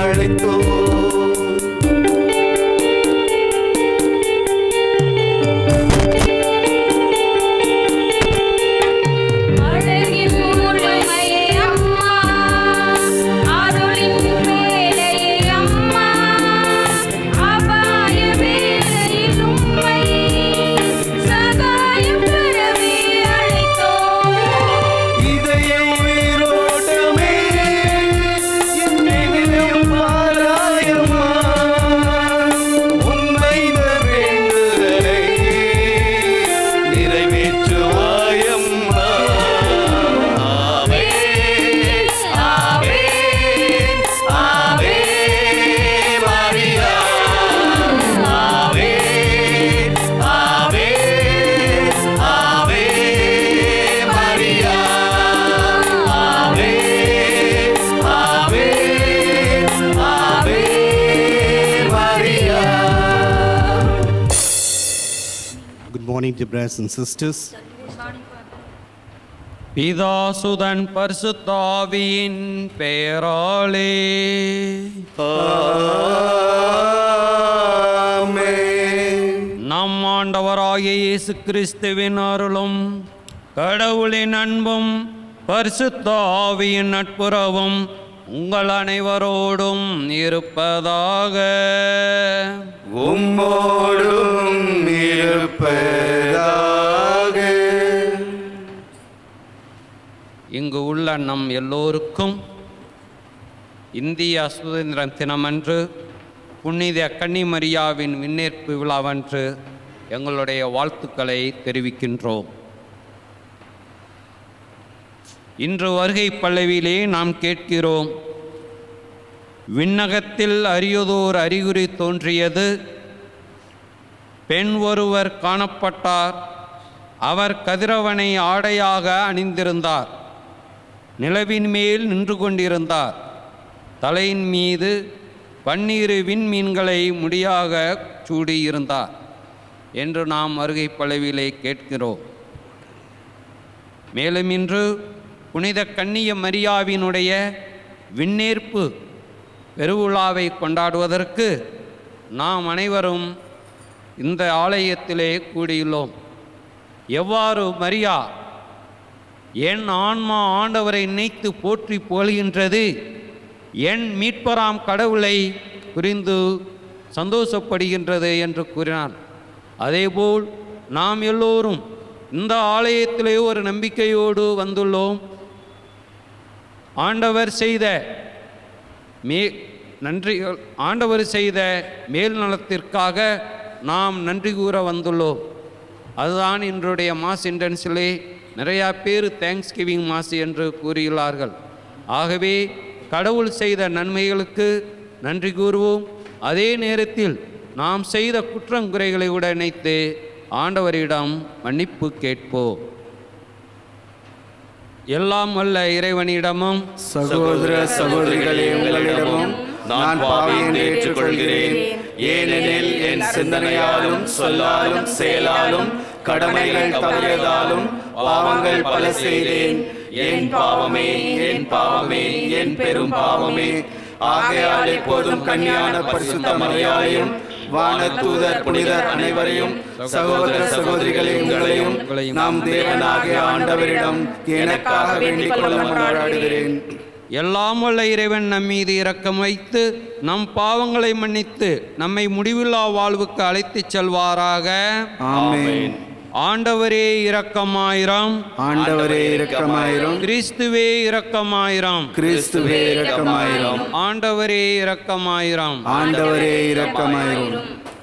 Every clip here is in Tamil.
அழைத்தோம் அழகின் முழுமை அம்மா அருளின் வேலை அம்மா அபாய வேளையில் உம்மை சகாயம் பெறவே அழைத்தோம் இதய உயிரோட்டமே என்னிலும் பாராயம்மா உண்மை வேண்டுதலை நிறைவேற்றுவாயம்மா ஆவே ஆவே ஆவே மரியா ஆவே ஆவே ஆவே மரியா ஆவே ஆவே ஆவே Maria Good morning, dear brothers and sisters. பிதாசுதன் பரிசுத்தாவியின் பெயராலே ஆமென் நம் ஆண்டவராகிய இயேசு கிறிஸ்துவின் அருளும் கடவுளின் அன்பும் பரிசுத்த ஆவியின் நட்புறவும் உங்கள் அனைவரோடும் இருப்பதாக உம்மோடும் இருப்பதாக இங்கு உள்ள நம் எல்லோருக்கும் இந்திய சுதந்திர தினமன்று புனித கன்னிமரியாவின் விண்ணேற்பு விழாவன்று எங்களுடைய வாழ்த்துக்களை தெரிவிக்கின்றோம் இன்று வருகை பல்லவியிலே நாம் கேட்கிறோம் விண்ணகத்தில் அரியதோர் அறிகுறி தோன்றியது பெண் ஒருவர் காணப்பட்டார் அவர் கதிரவனை ஆடையாக அணிந்திருந்தார் நிலவின் மேல் நின்று கொண்டிருந்தார் தலையின் மீது பன்னிரு விண்மீன்களை முடியாக சூடியிருந்தார் என்று நாம் வருகை பலவிலே கேட்கிறோம் மேலும் இன்று புனித கன்னிய மரியாவினுடைய விண்ணேற்பு பெருவிழாவை கொண்டாடுவதற்கு நாம் அனைவரும் இந்த ஆலயத்திலே கூடியுள்ளோம் எவ்வாறு மரியா என் ஆன்மா ஆண்டவரை நினைத்து போற்றி புகழ்கின்றது என் மீட்பராம் கடவுளை புரிந்து சந்தோஷப்படுகின்றது என்று கூறினார் அதேபோல் நாம் எல்லோரும் இந்த ஆலயத்திலே ஒரு நம்பிக்கையோடு வந்துள்ளோம் ஆண்டவர் செய்த மே நன்றி ஆண்டவர் செய்த மேல் நலத்திற்காக நாம் நன்றி கூற வந்துள்ளோம் அதுதான் இன்றைய மாஸ் இன்டென்ஸிலே நிறையா பேர் தேங்க்ஸ் கிவிங் மாஸ் என்று கூறியுள்ளார்கள் ஆகவே கடவுள் செய்த நன்மைகளுக்கு நன்றி கூறுவோம் அதே நேரத்தில் நாம் செய்த குற்றங்குறைகளை கூட நினைத்து ஆண்டவரிடம் மன்னிப்பு கேட்போம் எல்லாம் வல்ல இறைவனிடமும் சகோதர சகோதரிகளே உங்களிடமும் நான் பாவி என்று ஏற்றுக்கொள்கிறேன் ஏனெனில் என் சிந்தனையாலும் சொல்லாலும் செயலாலும் கடமைகள் தவறியதாலும் பாவங்கள் பல செய்தேன் என் பாவமே என் பாவமே என் பெரும் பாவமே ஆகையால் எப்போதும் கன்னியான பரிசுத்த மரியாதையும் வானதூதர் புனிதர் அனைவரையும் சகோதர சகோதரிகளே உங்களையும் நாம் தேவனாகிய ஆண்டவரிடம் எனக்காக வேண்டிக் கொள்ள மன்றாடுகிறேன் எல்லாம் வல்ல இறைவன் நம் மீது இரக்கம் வைத்து நம் பாவங்களை மன்னித்து நம்மை முடிவில்லா வாழ்வுக்கு அழைத்துச் செல்வாராக ஆமென் ஆண்டவரே இரக்கமாயிரம் ஆண்டவரே இரக்கமாயிரும் கிறிஸ்துவே இரக்கமாயிரம் கிறிஸ்துவே இரக்கமாயிரும் ஆண்டவரே இரக்கமாயிரம் ஆண்டவரே இரக்கமாயிரும்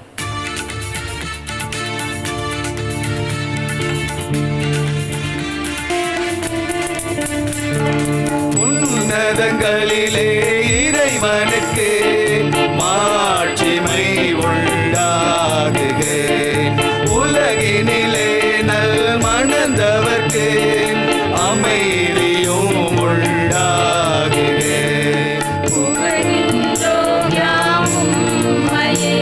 உன்னதங்களிலே இறைவனுக்கு மாட்சிமை உண்டாகுக உலகினிலே நல் மணந்தவர்க்கு அமைதியும் உண்டாகுக புகழ்கின்றோம் யாம் உம்மையே,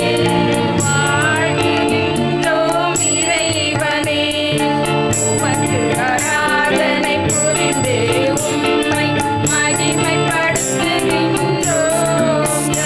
வாழ்கின்றோம் இறைவனே. உமக்கு ஆராதனை புரிந்து உம்மை மகிமைப்படுத்துகின்றோம்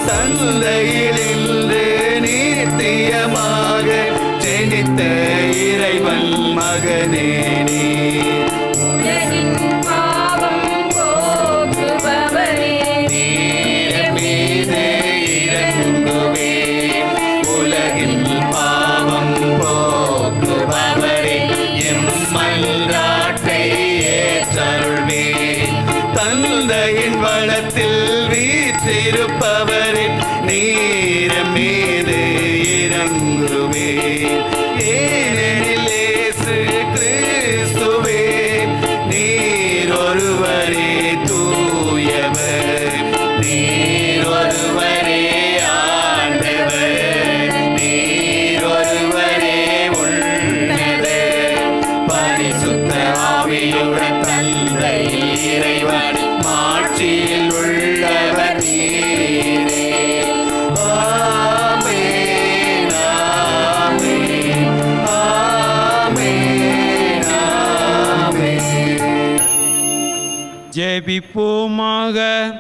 தந்தையிலிருந்து நித்தியமாக ஜெனித்த இறைவன் மகனே நீ உலகின் பாவம் போக்குபவரே மீது இறங்குவே உலகின் பாவம் போக்குபவரே எம்மன்றாட்டை ஏற்றருள்வே தந்தையின் வளத்தில் வீற்றிருப்பவரே நீர மீது இறங்குவே ஏனெனில் இயேசு கிறிஸ்துவே நீர் ஒருவரே தூயவர் நீர் ஒருவரே ஆண்டவர் நீர் ஒருவரே உள்ளத பரிசுத்த ஆவியுடன் தந்தை இறைவன் மாட்சியில் உள்ளவர் நீரே ஆமென் ஆமென் ஆமென் ஆமென் ஜெபிப்போமாக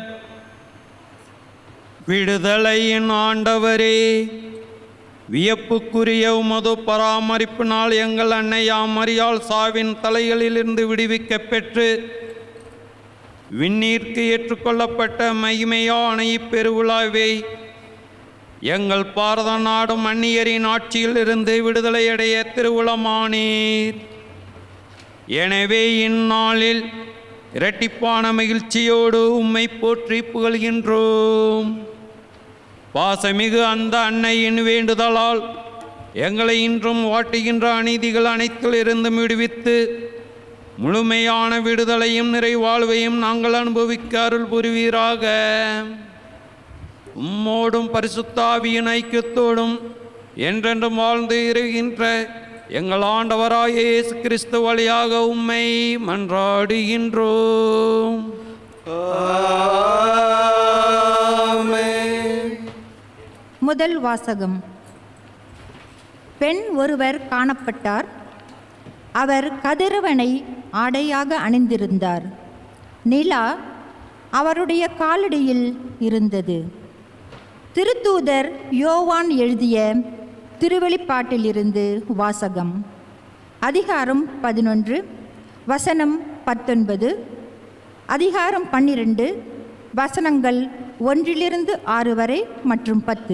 விடுதலையின் ஆண்டவரே வியப்புக்குரிய உமது பராமரிப்பினால் எங்கள் அன்னையாம் மரியாள் சாவின் தலைகளிலிருந்து விடுவிக்கப் பெற்று விண்ணீர்க்கு ஏற்றுக்கொள்ளப்பட்ட மகிமையான இப்பெருவிழாவை எங்கள் பாரத நாடும் அந்நியரின் ஆட்சியில் இருந்து விடுதலையடைய திருவுளமானீர் எனவே இந்நாளில் இரட்டிப்பான மகிழ்ச்சியோடு உம்மை போற்றி புகழ்கின்றோம் பாசமிகு அந்த அன்னையின் வேண்டுதலால் எங்களை இன்றும் வாட்டுகின்ற அநீதிகள் அனைத்திலிருந்தும் விடுவித்து முழுமையான விடுதலையும் நிறைவாழ்வையும் நாங்கள் அனுபவிக்க அருள் புரிவீராக உம்மோடும் பரிசுத்தாவியின் ஐக்கியத்தோடும் என்றென்றும் வாழ்ந்து இருக்கின்ற எங்கள் ஆண்டவராய இயேசு கிறிஸ்து வழியாக உம்மை மன்றாடுகின்றோம் ஆமென் முதல் வாசகம் பெண் ஒருவர் காணப்பட்டார் அவர் கதிரவனை ஆடையாக அணிந்திருந்தார் நிலா அவருடைய காலடியில் இருந்தது திருத்தூதர் யோவான் எழுதிய திருவெளிப்பாட்டிலிருந்து வாசகம் அதிகாரம் பதினொன்று வசனம் பத்தொன்பது அதிகாரம் பன்னிரண்டு வசனங்கள் ஒன்றிலிருந்து ஆறு வரை மற்றும் பத்து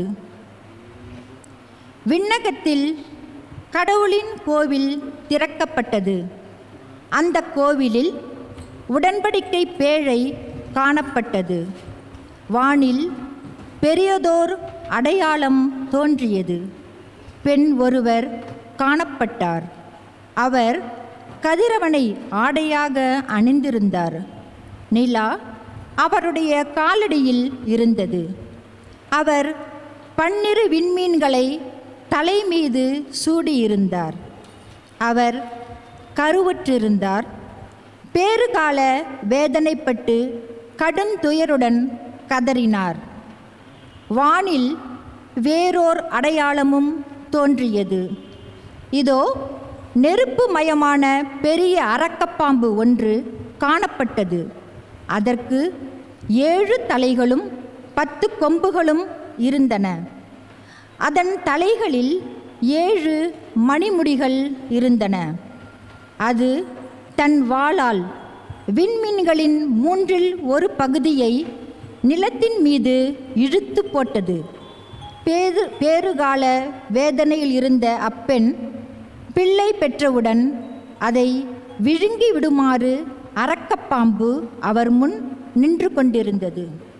விண்ணகத்தில் கடவுளின் கோவில் திறக்கப்பட்டது அந்த கோவிலில் உடன்படிக்கை பேழை காணப்பட்டது வானில் பெரியதோர் அடையாளம் தோன்றியது பெண் ஒருவர் காணப்பட்டார் அவர் கதிரவனை ஆடையாக அணிந்திருந்தார் நிலா அவருடைய காலடியில் இருந்தது அவர் பன்னிரு விண்மீன்களை தலை மீது சூடியிருந்தார் அவர் கருவுற்றிருந்தார் பேறுகால வேதனைப்பட்டு கடும் துயருடன் கதறினார் வானில் வேறோர் அடையாளமும் தோன்றியது இதோ நெருப்பு மயமான பெரிய அரக்கப்பாம்பு ஒன்று காணப்பட்டது அதற்கு ஏழு தலைகளும் பத்து கொம்புகளும் இருந்தன அதன் தலைகளில் ஏழு மணிமுடிகள் இருந்தன அது தன் வாளால் விண்மீன்களின் மூன்றில் ஒரு பகுதியை நிலத்தின் மீது இழுத்து போட்டது பேரு பேறுகால வேதனையில் இருந்த அப்பெண் பிள்ளை பெற்றவுடன் அதை விழுங்கி விடுமாறு அரக்கப்பாம்பு அவர் முன் நின்று கொண்டிருந்தது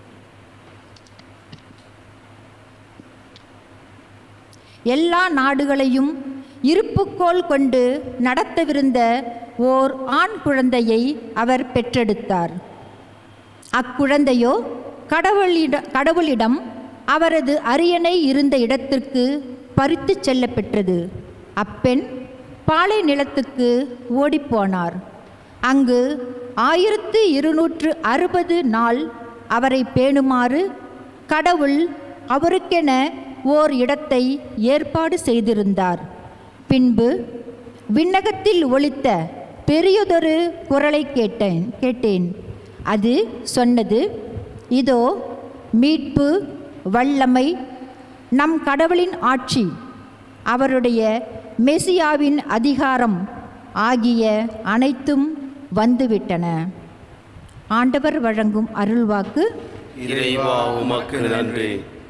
எல்லா நாடுகளையும் இருப்புக்கோல் கொண்டு நடத்தவிருந்த ஓர் ஆண் குழந்தையை அவர் பெற்றெடுத்தார் அக்குழந்தையோ கடவுளிட கடவுளிடம் அவரது அரியணை இருந்த இடத்திற்கு பறித்துச் செல்ல பெற்றது அப்பெண் பாலை நிலத்துக்கு ஓடிப்போனார் அங்கு ஆயிரத்து இருநூற்று அறுபது நாள் அவரை பேணுமாறு கடவுள் அவருக்கென ஓர் இடத்தை ஏற்பாடு செய்திருந்தார் பின்பு விண்ணகத்தில் ஒலித்த பெரியதொரு குரலை கேட்டேன் கேட்டேன் அது சொன்னது இதோ மீட்பு வல்லமை நம் கடவுளின் ஆட்சி அவருடைய மெசியாவின் அதிகாரம் ஆகிய அனைத்தும் வந்துவிட்டன ஆண்டவர் வழங்கும் அருள்வாக்கு இறைவா உமக்கு நன்றி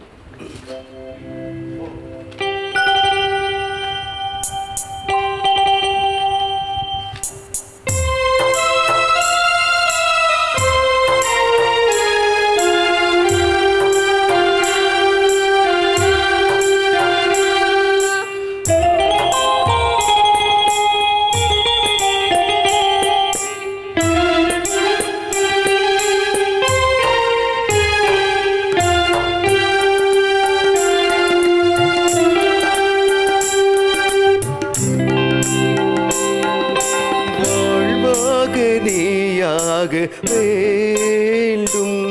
வாழ்வாக நீயாக வேண்டும்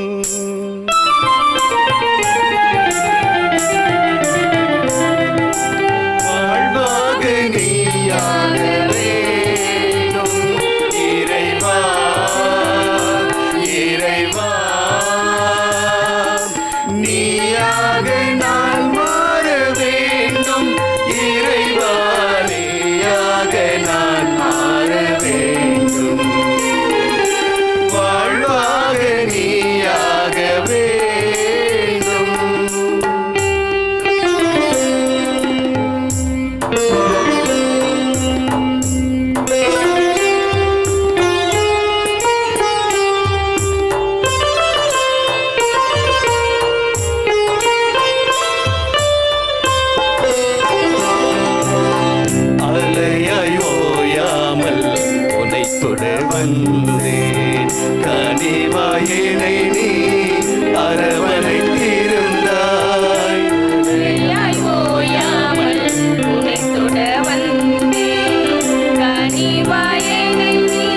வாழ்வாக நீயாக வேண்டும் இறைவா இறைவா நீயாக நான் மாற வேண்டும் இறைவா நீயாக நான் மாற வேண்டும் வாழ்வாக நீயாக வேண்டும் அலையாய் ஓயாமல் உனை தொட வந்தேன் கனிவாயினை நீ அரவணைத்திருந்தாய் அலையாய் ஓயாமல் உன்னைத் தொட வந்தேன். கனிவாய் என்னை நீ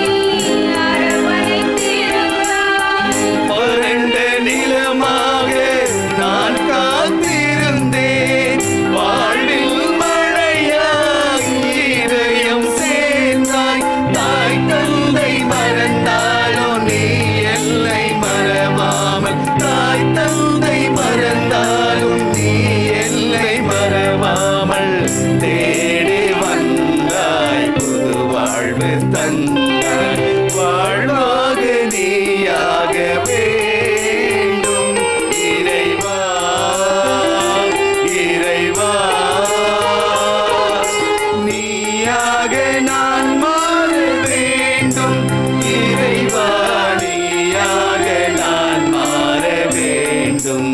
அரவணைத்திருந்தாய். வறண்ட நிலமாக நான் காத்திருந்தேன் வாழ்வில் மழையாய் இதயம் சேர்ந்தாய் தாய் தந்தை மறந்தாலோ நீ எல்லை மறவாமல் தாய் தந்தை மறந்தாலும் நீ எல்லை மறவாமல் தேடி வந்தாய் புது வாழ்வு தந்தாய் வாழ்வாக நீயாக வேண்டும் இறைவா இறைவா நீயாக நான் மாற வேண்டும் இறைவா நீயாக நான் மாற வேண்டும்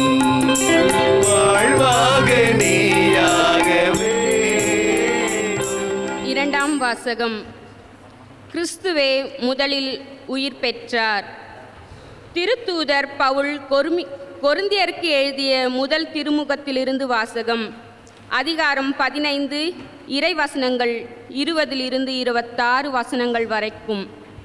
வாழ்வாக நீயாக வேண்டும் இரண்டாம் வாசகம் கிறிஸ்துவே முதலில் உயிர் பெற்றார் திருத்தூதர் பவுல் கொருமி கொருந்தியருக்கு எழுதிய முதல் திருமுகத்திலிருந்து வாசகம் அதிகாரம் பதினைந்து இறைவசனங்கள் இருபதிலிருந்து இருபத்தாறு வசனங்கள் வரைக்கும்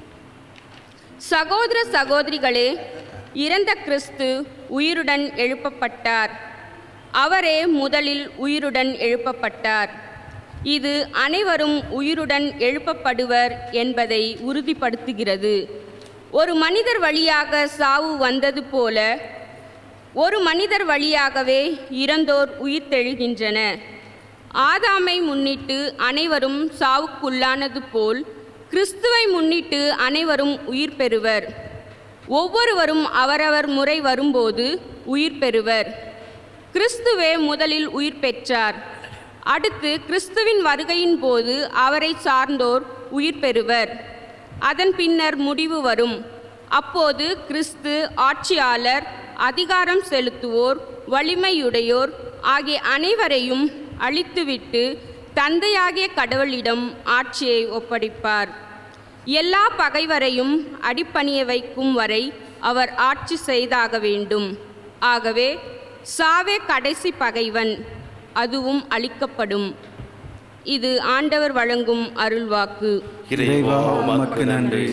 சகோதர சகோதரிகளே இறந்த கிறிஸ்து உயிருடன் எழுப்பப்பட்டார் அவரே முதலில் உயிருடன் எழுப்பப்பட்டார் இது அனைவரும் உயிருடன் எழுப்பப்படுவர் என்பதை உறுதிப்படுத்துகிறது ஒரு மனிதர் வழியாக சாவு வந்தது போல ஒரு மனிதர் வழியாகவே இறந்தோர் உயிர்த்தெழுகின்றன ஆதாமை முன்னிட்டு அனைவரும் சாவுக்குள்ளானது போல் கிறிஸ்துவை முன்னிட்டு அனைவரும் உயிர் பெறுவர் ஒவ்வொருவரும் அவரவர் முறை வரும்போது உயிர் பெறுவர் கிறிஸ்துவே முதலில் உயிர் பெற்றார் அடுத்து கிறிஸ்துவின் வருகையின் போது அவரை சார்ந்தோர் உயிர் பெறுவர் அதன் பின்னர் முடிவு வரும் அப்போது கிறிஸ்து ஆட்சியாளர் அதிகாரம் செலுத்துவோர் வலிமையுடையோர் ஆகிய அனைவரையும் அழித்துவிட்டு தந்தையாகிய கடவுளிடம் ஆட்சியை ஒப்படைப்பார் எல்லா பகைவரையும் அடிப்பணிய வைக்கும் வரை அவர் ஆட்சி செய்தாக வேண்டும் ஆகவே சாவே கடைசி பகைவன் அதுவும் அழிக்கப்படும் இது ஆண்டவர் வழங்கும் அருள்வாக்கு இறைவா உமக்கு நன்றி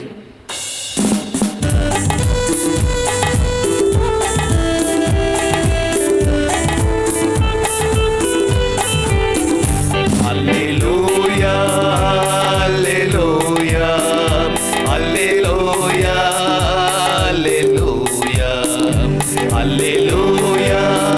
அல்லேலூயா அல்லேலூயா அல்லேலூயா அல்லேலூயா அல்லேலூயா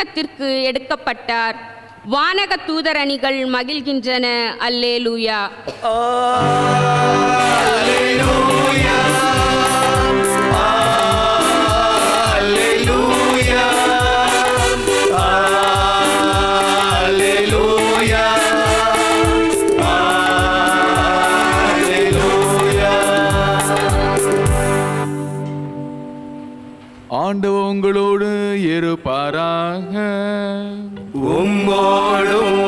விண்ணகத்திற்கு எடுக்கப்பட்டார் வானக தூதரணிகள் மகிழ்கின்றன அல்லேலூயா Alleluia. Alleluia. Alleluia. ஆண்டவர் உங்களோடு இருப்பாராக உம்மோடும்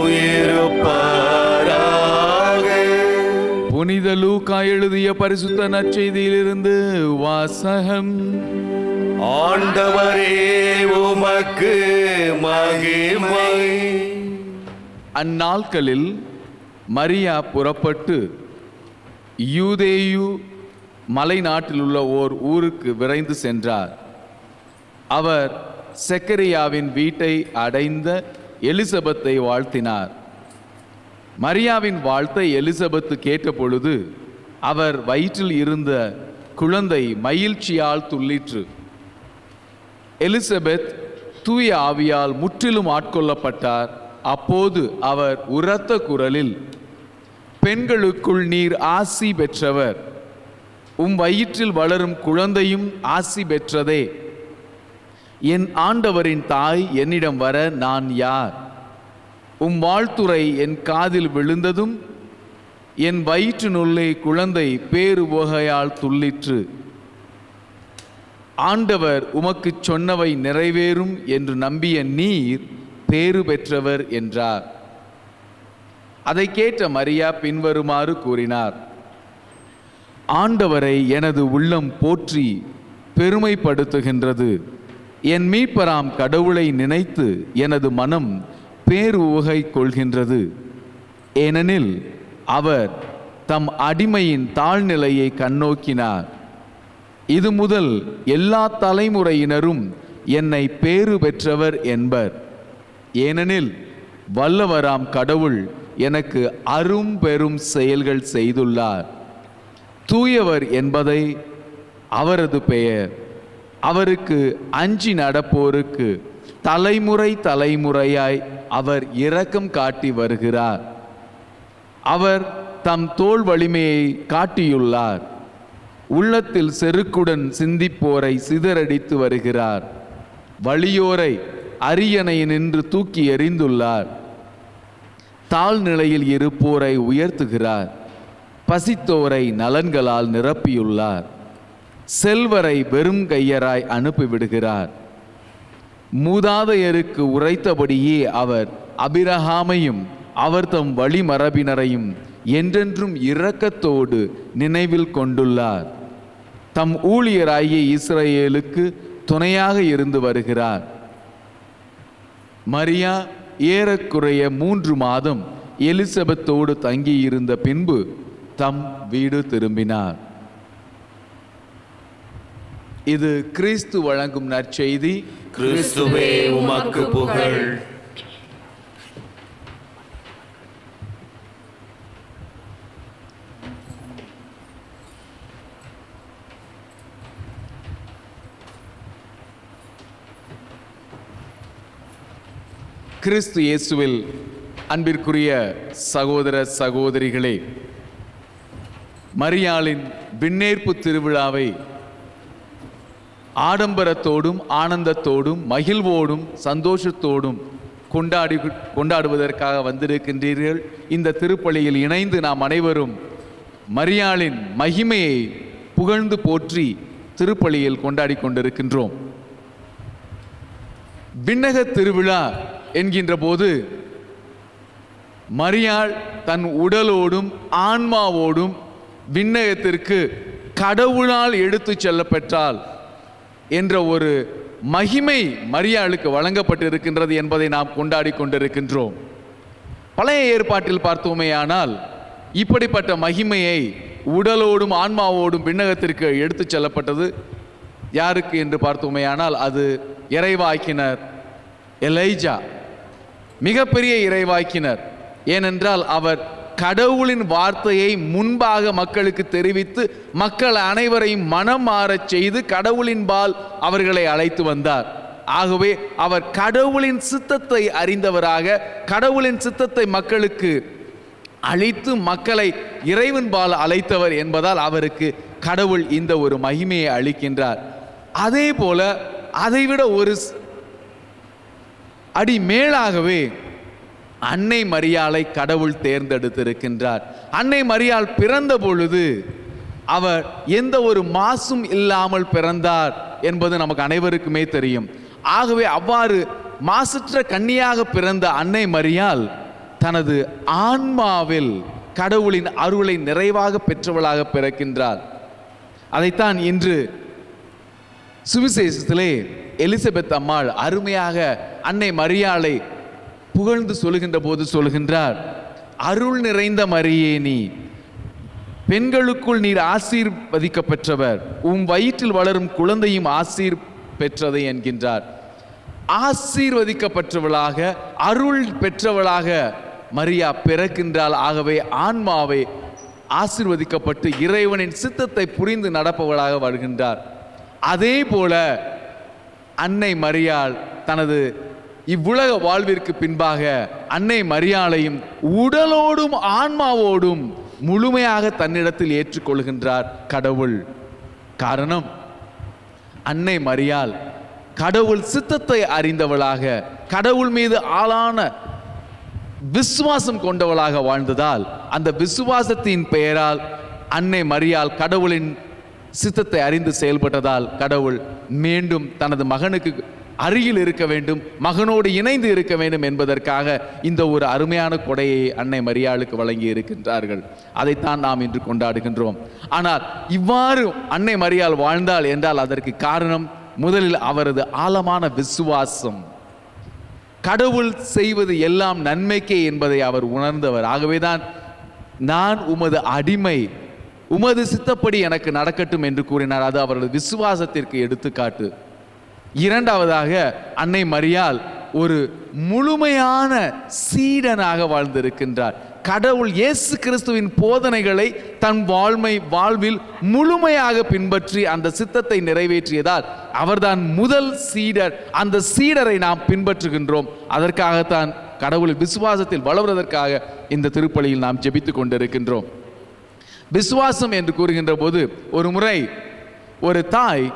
இருப்பாராக புனித லூக்கா எழுதிய பரிசுத்த நற்செய்தியிலிருந்து வாசகம் ஆண்டவரே உமக்கு மகிமை அந்நாட்களில் மரியா புறப்பட்டு யூதேயு மலை நாட்டிலுள்ள ஓர் ஊருக்கு விரைந்து சென்றார் அவர் செக்கரியாவின் வீட்டை அடைந்த எலிசபெத்தை வாழ்த்தினார் மரியாவின் வாழ்த்தை எலிசபெத்து கேட்டபொழுது அவர் வயிற்றில் இருந்த குழந்தை மகிழ்ச்சியால் துள்ளிற்று எலிசபெத் தூய ஆவியால் முற்றிலும் ஆட்கொள்ளப்பட்டார் அப்போது அவர் உரத்த குரலில் பெண்களுக்குள் நீர் ஆசி பெற்றவர் உம் வயிற்றில் வளரும் குழந்தையும் ஆசி பெற்றதே என் ஆண்டவரின் தாய் என்னிடம் வர நான் யார் உம் வாழ்த்துரை என் காதில் விழுந்ததும் என் வயிற்றினுள்ளே குழந்தை பேருவகையால் துள்ளிற்று ஆண்டவர் உமக்குச் சொன்னவை நிறைவேறும் என்று நம்பிய நீர் பேறு பெற்றவர் என்றார் அதை கேட்ட மரியா பின்வருமாறு கூறினார் ஆண்டவரை எனது உள்ளம் போற்றி பெருமைப்படுத்துகின்றது என் மீட்பராம் கடவுளை நினைத்து எனது மனம் பேருவகை கொள்கின்றது ஏனெனில் அவர் தம் அடிமையின் தாழ்நிலையை கண்ணோக்கினார் இது முதல் எல்லா தலைமுறையினரும் என்னை பேறு பெற்றவர் என்பர் ஏனெனில் வல்லவராம் கடவுள் எனக்கு அரும் பெரும் செயல்கள் செய்துள்ளார் தூயவர் என்பதை அவரது பெயர் அவருக்கு அஞ்சி நடப்போருக்கு தலைமுறை தலைமுறையாய் அவர் இரக்கம் காட்டி வருகிறார் அவர் தம் தோல் வலிமையை காட்டியுள்ளார் உள்ளத்தில் செருக்குடன் சிந்திப்போரை சிதறடித்து வருகிறார் வலியோரை அரியணை நின்று தூக்கி எறிந்துள்ளார் தாழ்நிலையில் இருப்போரை உயர்த்துகிறார் பசித்தோரை நலன்களால் நிரப்பியுள்ளார் செல்வரை வெறும் கையராய் அனுப்பிவிடுகிறார் மூதாதையருக்கு உரைத்தபடியே அவர் அபிரஹாமையும் அவர் தம் வழிமரபினரையும் என்றென்றும் இரக்கத்தோடு நினைவில் கொண்டுள்ளார் தம் ஊழியராகிய இஸ்ரவேலுக்கு துணையாக இருந்து வருகிறார் மரியா ஏறக்குறைய மூன்று மாதம் எலிசபெத்தோடு தங்கியிருந்த பின்பு தம் வீடு திரும்பினார் இது கிறிஸ்து வழங்கும் நற்செய்தி கிறிஸ்துவே உமக்கு புகழ் கிறிஸ்து இயேசுவில் அன்பிற்குரிய சகோதர சகோதரிகளே மரியாளின் விண்ணேற்பு திருவிழாவை ஆடம்பரத்தோடும் ஆனந்தத்தோடும் மகிழ்வோடும் சந்தோஷத்தோடும் கொண்டாடி கொண்டாடுவதற்காக வந்திருக்கின்றீர்கள் இந்த திருப்பலியில் இணைந்து நாம் அனைவரும் மரியாளின் மகிமையை புகழ்ந்து போற்றி திருப்பலியில் கொண்டாடி கொண்டிருக்கின்றோம் விண்ணக திருவிழா என்கின்ற போது மரியாள் தன் உடலோடும் ஆன்மாவோடும் விண்ணகத்திற்கு கடவுளால் எடுத்துச் செல்லப்பெற்றால் என்ற ஒரு மகிமை மரியாளுக்கு வழங்கப்பட்டிருக்கின்றது என்பதை நாம் கொண்டாடி கொண்டிருக்கின்றோம் பழைய ஏற்பாட்டில் பார்த்தோமேயானால் இப்படிப்பட்ட மகிமையை உடலோடும் ஆன்மாவோடும் விண்ணகத்திற்கு எடுத்துச் செல்லப்பட்டது யாருக்கு என்று பார்த்தோமேயானால் அது இறைவாக்கினர் எலைஜா மிகப்பெரிய இறைவாக்கினர் ஏனென்றால் அவர் கடவுளின் வார்த்தையை முன்பாக மக்களுக்கு தெரிவித்து மக்கள் அனைவரையும் மனம் மாறச் செய்து கடவுளின் பால் அவர்களை அழைத்து வந்தார் ஆகவே அவர் கடவுளின் சித்தத்தை அறிந்தவராக கடவுளின் சித்தத்தை மக்களுக்கு அழித்து மக்களை இறைவன் பால் அழைத்தவர் என்பதால் அவருக்கு கடவுள் இந்த ஒரு மகிமையை அளிக்கின்றார் அதே போல அதைவிட ஒரு ஸ்- அடி மேலாகவே அன்னை மரியாளை கடவுள் தேர்ந்தெடுத்திருக்கின்றார் அன்னை மரியாள் பிறந்த பொழுது அவர் எந்த ஒரு மாசும் இல்லாமல் பிறந்தார் என்பது நமக்கு அனைவருக்குமே தெரியும் ஆகவே அவ்வாறு மாசற்ற கன்னியாக பிறந்த அன்னை மரியாள் தனது ஆன்மாவில் கடவுளின் அருளை நிறைவாக பெற்றவளாக பிறக்கின்றார் அதைத்தான் இன்று சுவிசேஷத்திலே எலிசபெத் அம்மாள் அருமையாக அன்னை மரியாளை புகழ்ந்து சொல்லுகின்ற போது சொல்கின்றார் அருள் நிறைந்த மரியே நீ பெண்களுக்குள் நீர் ஆசீர்வதிக்க பெற்றவர் உம் வயிற்றில் வளரும் குழந்தையும் ஆசீர் பெற்றதை என்கின்றார் ஆசீர்வதிக்கப்பட்டவளாக அருள் பெற்றவளாக மரியா பிறக்கின்றாள் ஆகவே ஆன்மாவை ஆசீர்வதிக்கப்பட்டு இறைவனின் சித்தத்தை புரிந்து நடப்பவளாக வருகின்றார் அதே போல அன்னை மரியாள் தனது இவ்வுலக வாழ்விற்கு பின்பாக அன்னை மரியாளையும் உடலோடும் ஆன்மாவோடும் முழுமையாக தன்னிடத்தில் ஏற்றுக்கொள்கின்றார் கடவுள் காரணம் அன்னை மரியாள் கடவுள் சித்தத்தை அறிந்தவளாக கடவுள் மீது ஆளான விசுவாசம் கொண்டவளாக வாழ்ந்ததால் அந்த விசுவாசத்தின் பெயரால் அன்னை மரியாள் கடவுளின் சித்தத்தை அறிந்து செயல்பட்டதால் கடவுள் மீண்டும் தனது மகனுக்கு அருகில் இருக்க வேண்டும் மகனோடு இணைந்து இருக்க வேண்டும் என்பதற்காக இந்த ஒரு அருமையான கொடையை அன்னை மரியாளுக்கு வழங்கி இருக்கின்றார்கள் அதைத்தான் நாம் இன்று கொண்டாடுகின்றோம் ஆனால் இவ்வாறு அன்னை மரியாள் வாழ்ந்தாள் என்றால் அதற்கு காரணம் முதலில் அவரது ஆழமான விசுவாசம் கடவுள் செய்வது எல்லாம் நன்மைக்கே என்பதை அவர் உணர்ந்தவர் ஆகவேதான் நான் உமது அடிமை உமது சித்தப்படி எனக்கு நடக்கட்டும் என்று கூறினார் அது அவரது விசுவாசத்திற்கு எடுத்துக்காட்டு இரண்டாவதாக அன்னை மரியாள் ஒரு முழுமையான சீடனாக வாழ்ந்திருக்கின்றார் கடவுள் இயேசு கிறிஸ்துவின் போதனைகளை தன் வாழ்மை வாழ்வில் முழுமையாக பின்பற்றி அந்த சித்தத்தை நிறைவேற்றியதால் அவர்தான் முதல் சீடர் அந்த சீடரை நாம் பின்பற்றுகின்றோம் அதற்காகத்தான் கடவுள் விசுவாசத்தில் வளர்வதற்காக இந்த திருப்பலியில் நாம் ஜெபித்துக் கொண்டிருக்கின்றோம் விசுவாசம் என்று கூறுகின்ற போது ஒரு முறை ஒரு தாய்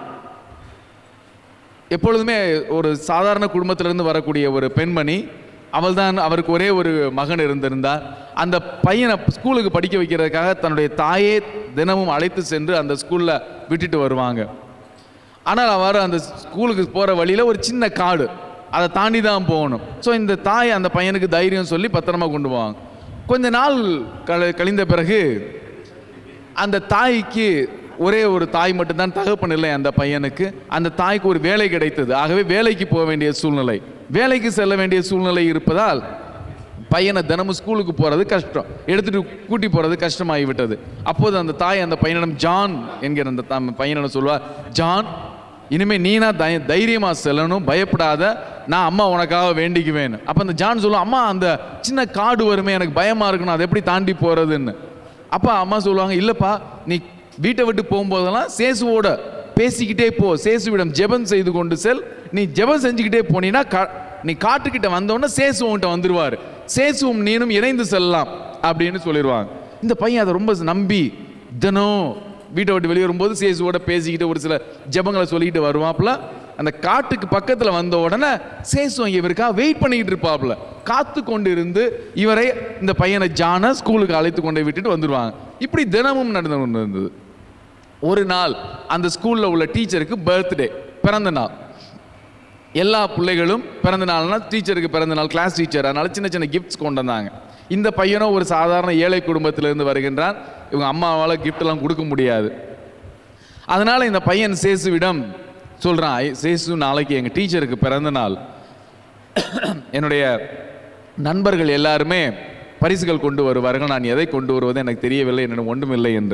எப்பொழுதுமே ஒரு சாதாரண குடும்பத்திலிருந்து வரக்கூடிய ஒரு பெண்மணி அவள்தான் அவருக்கு ஒரே ஒரு மகன் இருந்திருந்தார் அந்த பையனை ஸ்கூலுக்கு படிக்க வைக்கிறதுக்காக தன்னுடைய தாயே தினமும் அழைத்து சென்று அந்த ஸ்கூலில் விட்டுட்டு வருவாங்க ஆனால் அவர் அந்த ஸ்கூலுக்கு போகிற வழியில் ஒரு சின்ன காடு அதை தாண்டி தான் போகணும் ஸோ இந்த தாய் அந்த பையனுக்கு தைரியம் சொல்லி பத்திரமா கொண்டு போவாங்க கொஞ்ச நாள் கழ கழிந்த பிறகு அந்த தாய்க்கு ஒரே ஒரு தாய் மட்டும்தான் தகப்பன் இல்லை அந்த பையனுக்கு அந்த தாய்க்கு ஒரு வேலை கிடைத்தது ஆகவே வேலைக்கு போக வேண்டிய சூழ்நிலை வேலைக்கு செல்ல வேண்டிய சூழ்நிலை இருப்பதால் பையனை தினமும் ஸ்கூலுக்கு போகிறது கஷ்டம் எடுத்துட்டு கூட்டி போகிறது கஷ்டமாகி விட்டது அப்போது அந்த தாய் அந்த பையனிடம் ஜான் என்கிற அந்த தம் பையனிடம் சொல்வார் ஜான் இனிமே நீனா தை தைரியமாக செல்லணும் பயப்படாத நான் அம்மா உனக்காக வேண்டிக்குவேன் அப்போ அந்த ஜான் சொல்லுவான் அம்மா அந்த சின்ன காடு வருமே எனக்கு பயமாக இருக்கணும் அதை எப்படி தாண்டி போகிறதுன்னு அப்பா அம்மா சொல்லுவாங்க இல்லைப்பா நீ வீட்டை விட்டு போகும்போதெல்லாம் சேசுவோட பேசிக்கிட்டே போ சேசுவிடம் ஜெபம் செய்து கொண்டு செல் நீ ஜெபம் செஞ்சுக்கிட்டே போனீன்னா கா- நீ காட்டுக்கிட்ட வந்தோடனே சேசு உன்கிட்ட வந்துருவார் சேசுவும் நீனும் இணைந்து செல்லலாம் அப்படின்னு சொல்லிடுவாங்க இந்த பையன் அதை ரொம்ப நம்பி தினம் வீட்டை விட்டு வெளியே வரும்போது சேசுவோட பேசிக்கிட்டு ஒரு சில ஜெபங்களை சொல்லிக்கிட்டு வருவாப்புல அந்த காட்டுக்கு பக்கத்தில் வந்த உடனே சேசு அங்கே இவருக்காக வெயிட் பண்ணிக்கிட்டு இருப்பாப்புல காத்து கொண்டு இருந்து இவரை இந்த பையனை ஜான ஸ்கூலுக்கு அழைத்து கொண்டு விட்டுட்டு வந்துடுவாங்க இப்படி தினமும் நடந்து கொண்டு இருந்தது ஒரு நாள் அந்த ஸ்கூலில் உள்ள டீச்சருக்கு பர்த்டே பிறந்த நாள் எல்லா பிள்ளைகளும் பிறந்த நாள்னா டீச்சருக்கு பிறந்த நாள் கிளாஸ் டீச்சர் அதனால சின்ன சின்ன கிஃப்ட்ஸ் கொண்டு வந்தாங்க இந்த பையனும் ஒரு சாதாரண ஏழை குடும்பத்திலிருந்து வருகின்றான் இவங்க அம்மாவால் கிஃப்ட்லாம் கொடுக்க முடியாது அதனால இந்த பையன் சேசுவிடம் சொல்றான் "ஐ, சேசு நாளைக்கு எங்கள் டீச்சருக்கு பிறந்த நாள் என்னுடைய நண்பர்கள் எல்லாருமே பரிசுகள் கொண்டு வருவார்கள் நான் எதை கொண்டு வருவது எனக்கு தெரியவில்லை என்னிடம் ஒன்றுமில்லை என்று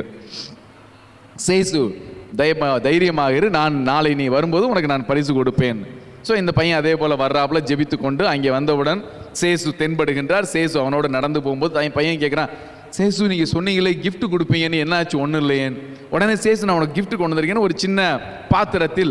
சேசு தைரியமா தைரியமாக இரு நான் நாளை நீ வரும்போது உனக்கு நான் பரிசு கொடுப்பேன் ஸோ இந்த பையன் அதே போல் வர்றாப்புல ஜெபித்து கொண்டு அங்கே வந்தவுடன் சேசு தென்படுகின்றார் சேசு அவனோட நடந்து போகும்போது என் பையன் கேட்குறான் சேசு நீங்கள் சொன்னீங்களே gift கொடுப்பீங்கன்னு என்னாச்சு ஒன்றும் இல்லையேன்னு உடனே சேசு நான் உனக்கு gift கொண்டு வந்திருக்கேன்னு ஒரு சின்ன பாத்திரத்தில்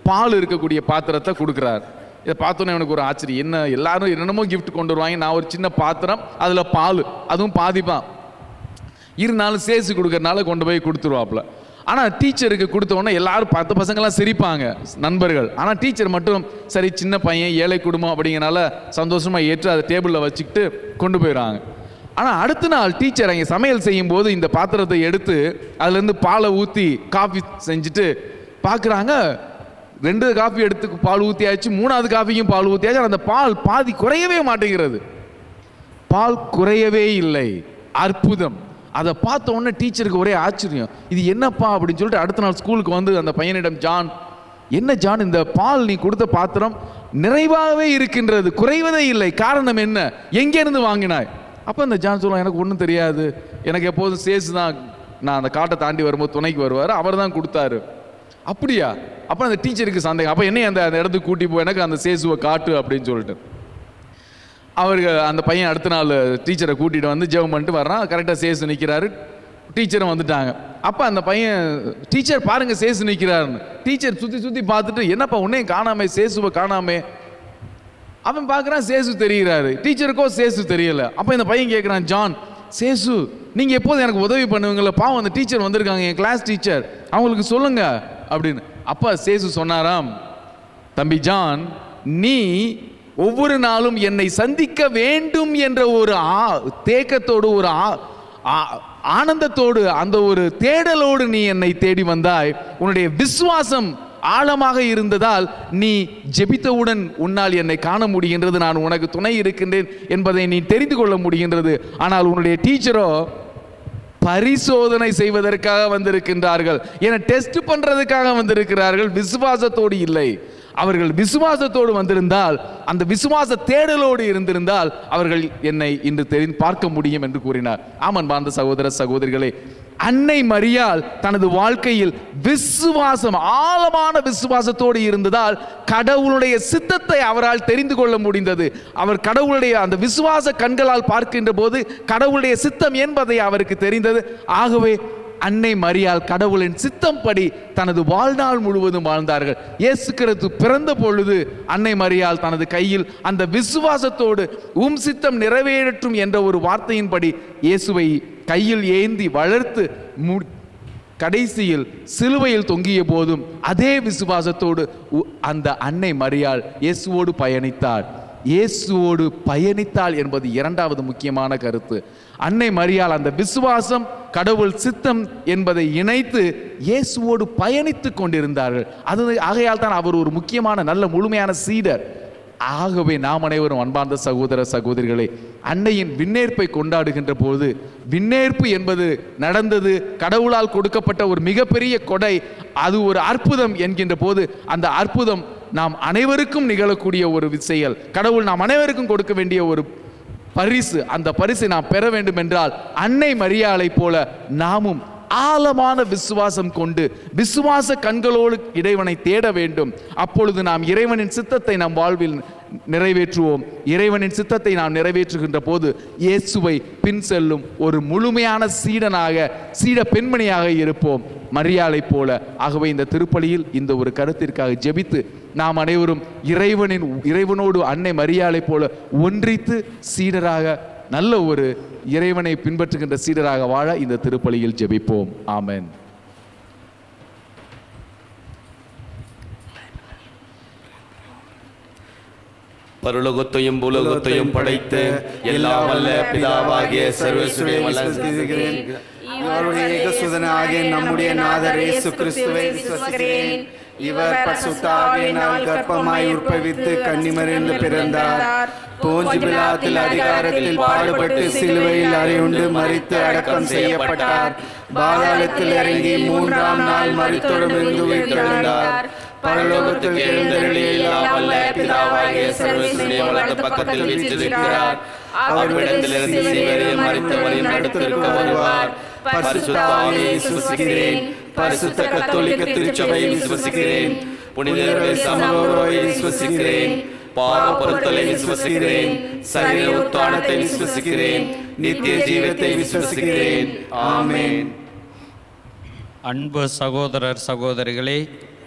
பால் இருக்கக்கூடிய பாத்திரத்தை கொடுக்குறார் இதை பார்த்தோன்னே எனக்கு ஒரு ஆச்சரியம் என்ன எல்லாரும் என்னென்னமோ கிஃப்ட் கொண்டு வருவாங்க நான் ஒரு சின்ன பாத்திரம் அதில் பால் அதுவும் பாதிப்பான் இருந்தாலும் சேசு கொடுக்கறனால கொண்டு போய் கொடுத்துருவாப்புல ஆனால் டீச்சருக்கு கொடுத்த உடனே எல்லாரும் பத்து பசங்களாம் சிரிப்பாங்க நண்பர்கள் ஆனால் டீச்சர் மட்டும் சரி சின்ன பையன் ஏழை குடும்பம் அப்படிங்கிறனால சந்தோஷமாக ஏற்று அதை டேபிளில் வச்சுக்கிட்டு கொண்டு போயிடுறாங்க ஆனால் அடுத்த நாள் டீச்சர் அங்கே சமையல் செய்யும்போது இந்த பாத்திரத்தை எடுத்து அதுலேருந்து பாலை ஊற்றி காஃபி செஞ்சுட்டு பார்க்குறாங்க ரெண்டு காஃபி எடுத்து பால் ஊற்றியாச்சு மூணாவது காஃபிக்கும் பால் ஊற்றியாச்சு ஆனா அந்த பால் பாதி குறையவே மாட்டேங்கிறது பால் குறையவே இல்லை அற்புதம் அதை பார்த்த உடனே டீச்சருக்கு ஒரே ஆச்சரியம் இது என்னப்பா அப்படின்னு சொல்லிட்டு அடுத்த நாள் ஸ்கூலுக்கு வந்து அந்த பையனிடம் ஜான் என்ன ஜான் இந்த பால் நீ கொடுத்த பாத்திரம் நிறைவாகவே இருக்கின்றது குறைவதே இல்லை காரணம் என்ன எங்கேருந்து வாங்கினாய் அப்போ அந்த ஜான் சொல்லுவான் எனக்கு ஒன்றும் தெரியாது எனக்கு எப்போதும் சேசு தான் நான் அந்த காட்டை தாண்டி வரும்போது துணைக்கு வருவார் அவர் தான் கொடுத்தாரு அப்படியா அப்போ அந்த டீச்சருக்கு சந்தேகம் அப்போ என்னை அந்த அந்த இடத்துக்கு கூட்டி போய் எனக்கு அந்த சேசுவை காட்டு அப்படின்னு சொல்லிட்டு அவருக்கு அந்த பையன் அடுத்த நாள் டீச்சரை கூட்டிகிட்டு வந்து ஜெபம் பண்ணிட்டு வர்றான் கரெக்டாக சேசு நிற்கிறாரு டீச்சரும் வந்துட்டாங்க அப்போ அந்த பையன் டீச்சர் பாருங்க சேசு நிற்கிறாருன்னு டீச்சர் சுற்றி சுற்றி பார்த்துட்டு என்னப்பா உன்னையும் காணாமே சேசுவை காணாமே அவன் பார்க்குறான் சேசு தெரிகிறாரு டீச்சருக்கோ சேசு தெரியல அப்போ இந்த பையன் கேட்குறான் ஜான் சேசு நீங்கள் எப்போதும் எனக்கு உதவி பண்ணுவீங்களா பாவம் அந்த டீச்சர் வந்திருக்காங்க என் கிளாஸ் டீச்சர் அவங்களுக்கு சொல்லுங்க அப்படின்னு அப்பா சேசு சொன்னாராம் தம்பி ஜான் நீ ஒவ்வொரு நாளும் என்னை சந்திக்க வேண்டும் என்ற ஒரு ஆ- தேக்கத்தோடு ஒரு ஆ- ஆ- ஆனந்தத்தோடு அந்த ஒரு தேடலோடு நீ என்னை தேடி வந்தாய் உன்னுடைய விசுவாசம் ஆழமாக இருந்ததால் நீ ஜெபித்தவுடன் உன்னால் என்னை காண முடிகின்றது நான் உனக்கு துணை இருக்கின்றேன் என்பதை நீ தெரிந்து கொள்ள முடிகின்றது ஆனால் உன்னுடைய டீச்சரோ பரிசோதனை செய்வதற்காக வந்திருக்கின்றார்கள் என டெஸ்ட் பண்றதுக்காக வந்திருக்கிறார்கள் விசுவாசத்தோடு இல்லை அவர்கள் விசுவாசத்தோடு வந்திருந்தால் அந்த விசுவாச தேடலோடு இருந்திருந்தால் அவர்கள் என்னை இன்று தெரிந்து பார்க்க முடியும் என்று கூறினார் ஆமன் பார்ந்த சகோதர சகோதரிகளே அன்னை மரியாள் தனது வாழ்க்கையில் விசுவாசம் ஆழமான விசுவாசத்தோடு இருந்ததால் கடவுளுடைய சித்தத்தை அவரால் தெரிந்து கொள்ள முடிந்தது அவர் கடவுளுடைய அந்த விசுவாச கண்களால் பார்க்கின்ற போது கடவுளுடைய சித்தம் என்பதை அவருக்கு தெரிந்தது ஆகவே அன்னை மரியாள் கடவுளின் சித்தம்படி தனது வாழ்நாள் முழுவதும் வாழ்ந்தார்கள் இயேசு கிறிஸ்து பிறந்த பொழுது அன்னை மரியாள் தனது கையில் அந்த விசுவாசத்தோடு உம் சித்தம் நிறைவேறட்டும் என்ற ஒரு வார்த்தையின்படி இயேசுவை கையில் ஏந்தி வளர்த்து மு கடைசியில் சிலுவையில் தொங்கிய போதும் அதே விசுவாசத்தோடு உ- அந்த அன்னை மரியாள் இயேசுவோடு பயணித்தாள் இயேசுவோடு பயணித்தாள் என்பது இரண்டாவது முக்கியமான கருத்து அன்னை மரியாள் அந்த விசுவாசம் கடவுள் சித்தம் என்பதை இணைத்து இயேசுவோடு பயணித்துக் கொண்டிருந்தார்கள் அது ஆகையால் தான் அவர் ஒரு முக்கியமான நல்ல முழுமையான சீடர் ஆகவே நாம் அனைவரும் அன்பார்ந்த சகோதர சகோதரிகளே அன்னையின் விண்ணேற்பை கொண்டாடுகின்ற போது விண்ணேற்பு என்பது நடந்தது கடவுளால் கொடுக்கப்பட்ட ஒரு மிகப்பெரிய கொடை அது ஒரு அற்புதம் என்கின்ற போது அந்த அற்புதம் நாம் அனைவருக்கும் நிகழக்கூடிய ஒரு செயல் கடவுள் நாம் அனைவருக்கும் கொடுக்க வேண்டிய ஒரு பரிசு அந்த பரிசை நாம் பெற வேண்டும் என்றால் அன்னை மரியாளை போல நாமும் ஆழமான விசுவாசம் கொண்டு விசுவாச கண்களோடு இறைவனை தேட வேண்டும் அப்பொழுது நாம் இறைவனின் சித்தத்தை நம் வாழ்வில் நிறைவேற்றுவோம் இறைவனின் சித்தத்தை நாம் நிறைவேற்றுகின்ற போது இயேசுவை பின் செல்லும் ஒரு முழுமையான சீடனாக சீட பெண்மணியாக இருப்போம் மரியாளைப் போல ஆகவே இந்த திருப்பலியில் இந்த ஒரு கருத்திற்காக ஜெபித்து நாம் அனைவரும் இறைவனின் இறைவனோடு அன்னை மரியாளைப் போல ஒன்றித்து சீடராக நல்ல ஒரு இறைவனை பின்பற்றுகின்ற சீடராக வாழ இந்த திருப்பலியில் ஜெபிப்போம் ஆமென் பரலோகத்தையும் பூலோகத்தையும் படைத்த எல்லாம் வல்ல பிதாவாகிய சர்வேஸ்வரே விசுவசிக்கிறேன் இவருடைய ஏகசுதனாகிய நம்முடைய நாதர் இயேசு கிறிஸ்துவை விசுவசிக்கிறேன் இவர் பசுத்தாவியினால் கர்ப்பமாய் உற்பவித்து கன்னிமறைந்து பிறந்தார் போஞ்சு பிலாத்தில் அதிகாரத்தில் பாடுபட்டு சிலுவையில் அறையுண்டு மறித்து அடக்கம் செய்யப்பட்டார் பாதாளத்தில் இறங்கி மூன்றாம் நாள் மறித்தொடர்ந்து உயிர்த்தெழுந்தார் பரலோகத்தில் எழுந்தருளிய எல்லாம் வல்ல பிதாவாகிய சர்வசுடைய வலது பக்கத்தில் வீற்றிருக்கிறார் அவரிடத்திலிருந்து சீவரையும் மறித்தவரையும் அடுத்திருக்க வருவார் பரிசுத்தாவியை விசுவசிக்கிறேன் பரிசுத்த கத்தோலிக்க திருச்சபையை விசுவசிக்கிறேன் புனிதர்களை சமூகத்தை விசுவசிக்கிறேன் பாவ பொருத்தலை விசுவசிக்கிறேன் சரீர உத்தானத்தை விசுவசிக்கிறேன் நித்திய ஜீவத்தை விசுவசிக்கிறேன் ஆமென் அன்பு சகோதரர் சகோதரிகளே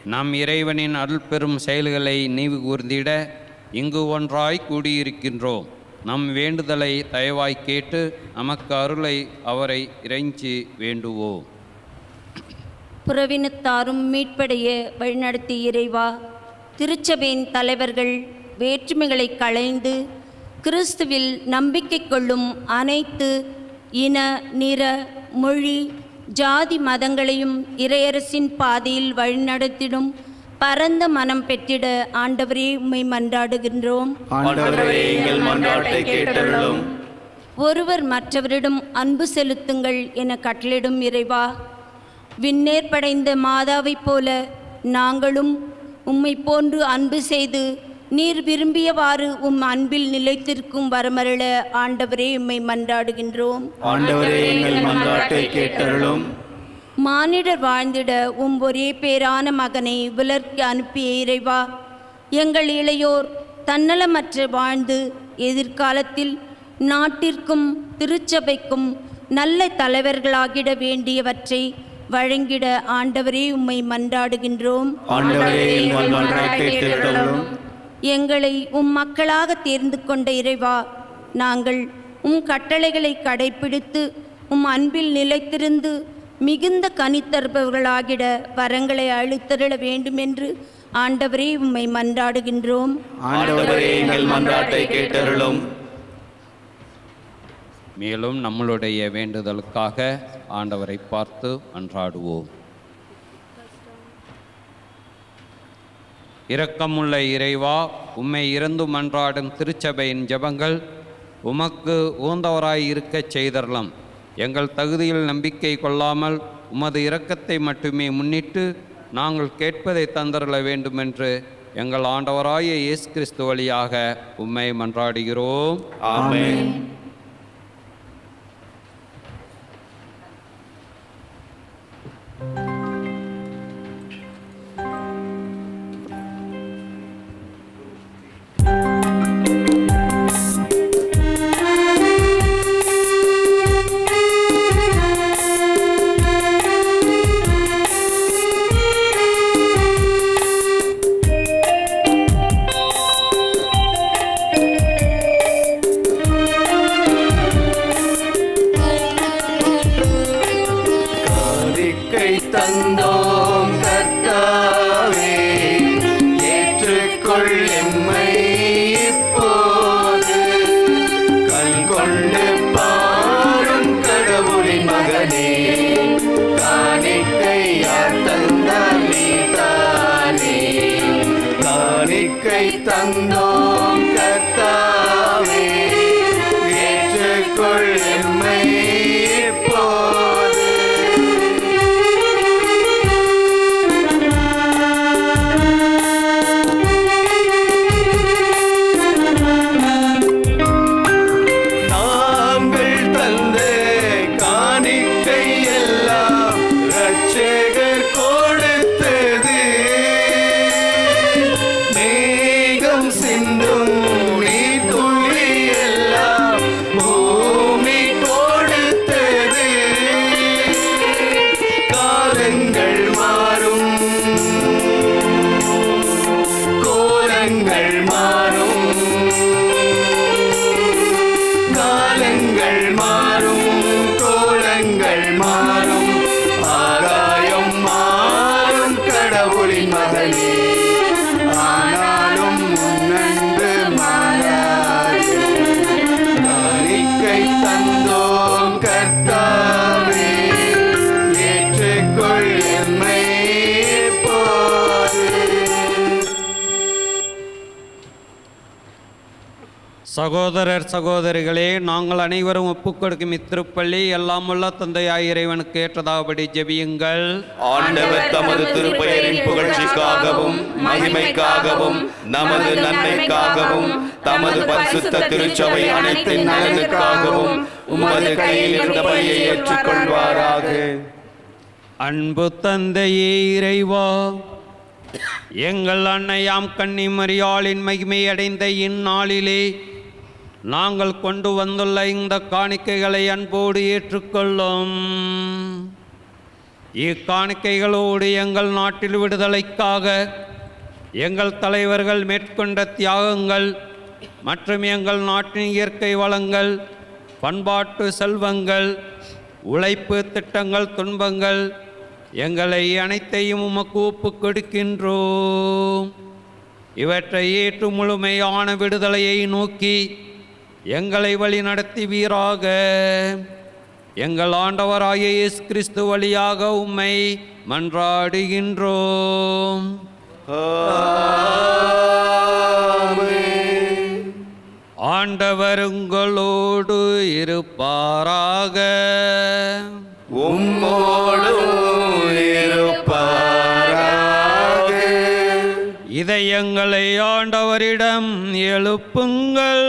நம் இறைவனின் அருள் பெரும் செயல்களை நினைவு கூர்ந்திட இங்கு ஒன்றாய் கூடியிருக்கின்றோம் நம் வேண்டுதலை தயவாய் கேட்டு நமக்கு அருளை அவரை இறைஞ்சி வேண்டுவோம் புறவினத்தாரும் மீட்படைய வழிநடத்தி இறைவா திருச்சபையின் தலைவர்கள் வேற்றுமைகளை களைந்து கிறிஸ்துவில் நம்பிக்கை கொள்ளும் அனைத்து இன நிற மொழி ஜாதி மதங்களையும் இறையரசின் பாதையில் வழிநடத்திடும் பரந்த மனம் பெற்றிட ஆண்டவரே உம்மை மன்றாடுகின்றோம் ஆண்டவரே எங்கள் மன்றாட்டை கேட்டருளும் ஒருவர் மற்றவரிடம் அன்பு செலுத்துங்கள் என கட்டளிடும் இறைவா விண்ணேர் படைந்த மாதாவைப் போல நாங்களும் உம்மை போன்று அன்பு செய்து நீர் விரும்பியவாறு உம் அன்பில் நிலைத்திருக்கும் வரமருள ஆண்டவரே உம்மை மன்றாடுகின்றோம் ஆண்டவரே எங்கள் மன்றாட்டை கேட்டருளும் மானிடர் வாழ்ந்திட உம் ஒரே பேரான மகனை விலர்க்கு அனுப்பிய இறைவா எங்கள் இளையோர் தன்னலமற்ற வாழ்ந்து எதிர்காலத்தில் நாட்டிற்கும் திருச்சபைக்கும் நல்ல தலைவர்களாகிட வேண்டியவற்றை வழங்கிட ஆண்டவரே உம்மை மன்றாடுகின்றோம் ஆண்டவரே எங்கள் மன்றாட்டை கேட்டருளும் எங்களை உம் மக்களாக தேர்ந்து கொண்ட இறைவா நாங்கள் உம் கட்டளைகளை கடைப்பிடித்து உம் அன்பில் நிலைத்திருந்து மிகுந்த கனித்தருபவர்களாகிட வரங்களை அளித்தருள வேண்டுமென்று ஆண்டவரே உம்மை மன்றாடுகின்றோம் ஆண்டவரே எங்கள் மன்றாட்டை கேட்டருளும் மேலும் நம்மளுடைய வேண்டுதலுக்காக ஆண்டவரை பார்த்து அன்றாடுவோம் இரக்கமுள்ள இறைவா உம்மை இறந்து மன்றாடும் திருச்சபையின் ஜெபங்கள் உமக்கு உகந்தவராய் இருக்கச் செய்தரலாம் எங்கள் தகுதியில் நம்பிக்கை கொள்ளாமல் உமது இரக்கத்தை மட்டுமே முன்னிட்டு நாங்கள் கேட்பதை தந்தரல வேண்டுமென்று எங்கள் ஆண்டவராய இயேசு கிறிஸ்து வழியாக உம்மை மன்றாடுகிறோம் ஆமென் காணிக்கை தந்தோம் கர்த்தாவே ஏற்றுக்கொள் எம்மை இப்போது கண் கொண்டு பாடும் கடவுளின் மகனே காணிக்கை யார் தந்தார் நீதானே காணிக்கை தந்தோம் கர்த்தாவே ஏற்றுக்கொள் எம்மை இப்போது நாங்கள் தந்த காணிக்கை எல்லாம் ரட்சகர் கொடுத்தது மேகம் சிந்தும் நீர் துளி எல்லாம் பூமி கொடுத்தது காலங்கள் மாறும் கோலங்கள் மாறும் காலங்கள் மாறும் கோலங்கள் மாறும் ஆகாயம் மாறும் கடவுளின் மகனே ஆனாலும் முன்னன்பு மாறாது காணிக்கை தந்தோம் கர்த்தாவே ஏற்றுக்கொள் எம்மை இப்போது சகோதரர் சகோதரிகளே நாங்கள் அனைவரும் ஒப்புக்கொடுக்கும் இத்திருப்பள்ளி எல்லாம் உள்ள தந்தையாய் இறைவனுக்கு ஏற்றதாபடி ஜெபியுங்கள் ஆண்டவர் தமது திருப்பெயரின் புகழ்ச்சிக்காகவும் மகிமைக்காகவும் நமது நன்மைக்காகவும் தமது பரிசுத்த திருச்சபை அனைத்தின் நலனுக்காகவும் உமது கையில் இருந்த பலியை ஏற்றுக்கொள்வாராக அன்பு தந்தையே இறைவா எங்கள் அன்னையாம் கன்னி மரியாளின் மகிமை அடைந்த இந்நாளிலே நாங்கள் கொண்டு வந்துள்ள இந்த காணிக்கைகளை அன்போடு ஏற்றுக்கொள்ளும் இக்காணிக்கைகளோடு எங்கள் நாட்டில் விடுதலைக்காக எங்கள் தலைவர்கள் மேற்கொண்ட தியாகங்கள் மற்றும் எங்கள் நாட்டின் இயற்கை வளங்கள் பண்பாட்டு செல்வங்கள் உழைப்பு திட்டங்கள் துன்பங்கள் எங்களை அனைத்தையும் உமக்கு ஒப்புக் கொடுக்கின்றோம் இவற்றை ஏற்று முழுமையான விடுதலையை நோக்கி எங்களை வழி நடத்துவீராக எங்கள் ஆண்டவராகிய இயேசு கிறிஸ்து வழியாக உம்மை மன்றாடுகின்றோம் ஆண்டவர் உங்களோடு இருப்பாராக உம்மோடும் இருப்பாராக இதயங்களை ஆண்டவரிடம் எழுப்புங்கள்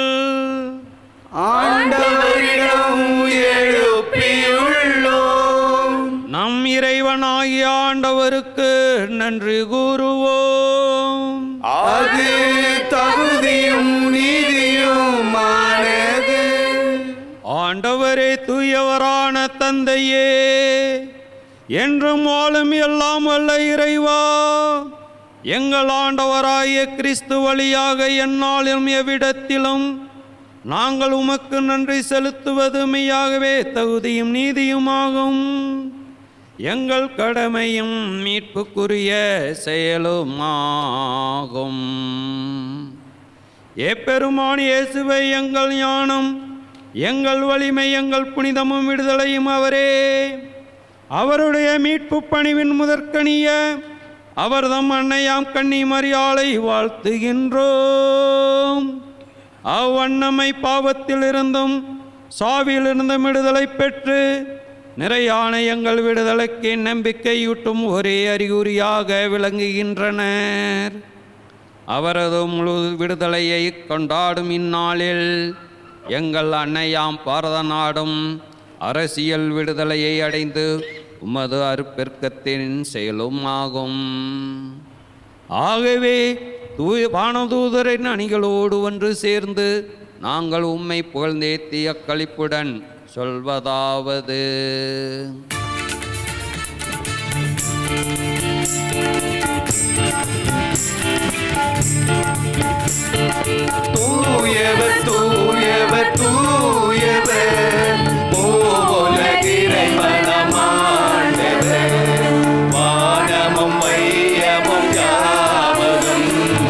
ஆண்டவரிடம் எழுப்பியுள்ளோம் நம் இறைவனாகிய ஆண்டவருக்கு நன்றி கூறுவோம் அது தகுதியும் நீதியுமானது ஆண்டவரே தூயவரான தந்தையே என்றும் வாழும் எல்லாம் வல்ல இறைவா எங்கள் ஆண்டவராகிய கிறிஸ்து வழியாக எந்நாளும் எவ்விடத்திலும் நாங்கள் உமக்கு நன்றி செலுத்துவது மெய்யாகவே தகுதியும் நீதியுமாகும் எங்கள் கடமையும் மீட்புக்குரிய செயலுமாகும் எப்பெருமான் இயேசுவை எங்கள் ஞானம் எங்கள் வலிமை எங்கள் புனிதமும் விடுதலையும் அவரே அவருடைய மீட்பு பணிவின் முதற்கணிய அவர்தம் அன்னையாம் கன்னி மரியாளை வாழ்த்துகின்றோம் அவ்வண்ணமை பாவத்திலிருந்தும் சாவிலிருந்தும் விடுதலை பெற்று நிறையான எங்கள் விடுதலைக்கு நம்பிக்கையூட்டும் ஒரே அறிகுறியாக விளங்குகின்றனர் அவரது முழு விடுதலையை கொண்டாடும் இந்நாளில் எங்கள் அன்னையாம் பாரத நாடும் அரசியல் விடுதலையை அடைந்து உமது அருப்பெருக்கத்தின் செயலும் ஆகும் ஆகவே தூய வானதூதரின் அணிகளோடு ஒன்று சேர்ந்து நாங்கள் உம்மை புகழ்ந்தேத்திய களிப்புடன் சொல்வதாவது தூயவர் தூயவர் தூயவர் மூலகிரைவனமாண்டவர் வானமும் வையமும் யாவதும்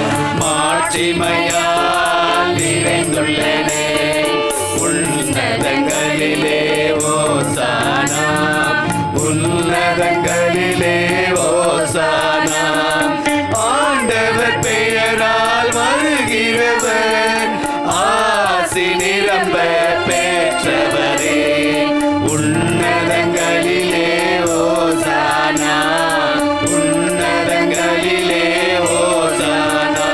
மாட்சிமையால் நிறைந்துள்ளன உன்னதங்களிலே ஓசானா உன்னதங்களிலே ஓசானா ஆண்டவர் பெயரால் வருகிறவர் ஆசி நிரம்ப பெற்றவரே உன்னதங்களிலே ஓசானா உன்னதங்களிலே ஓசானா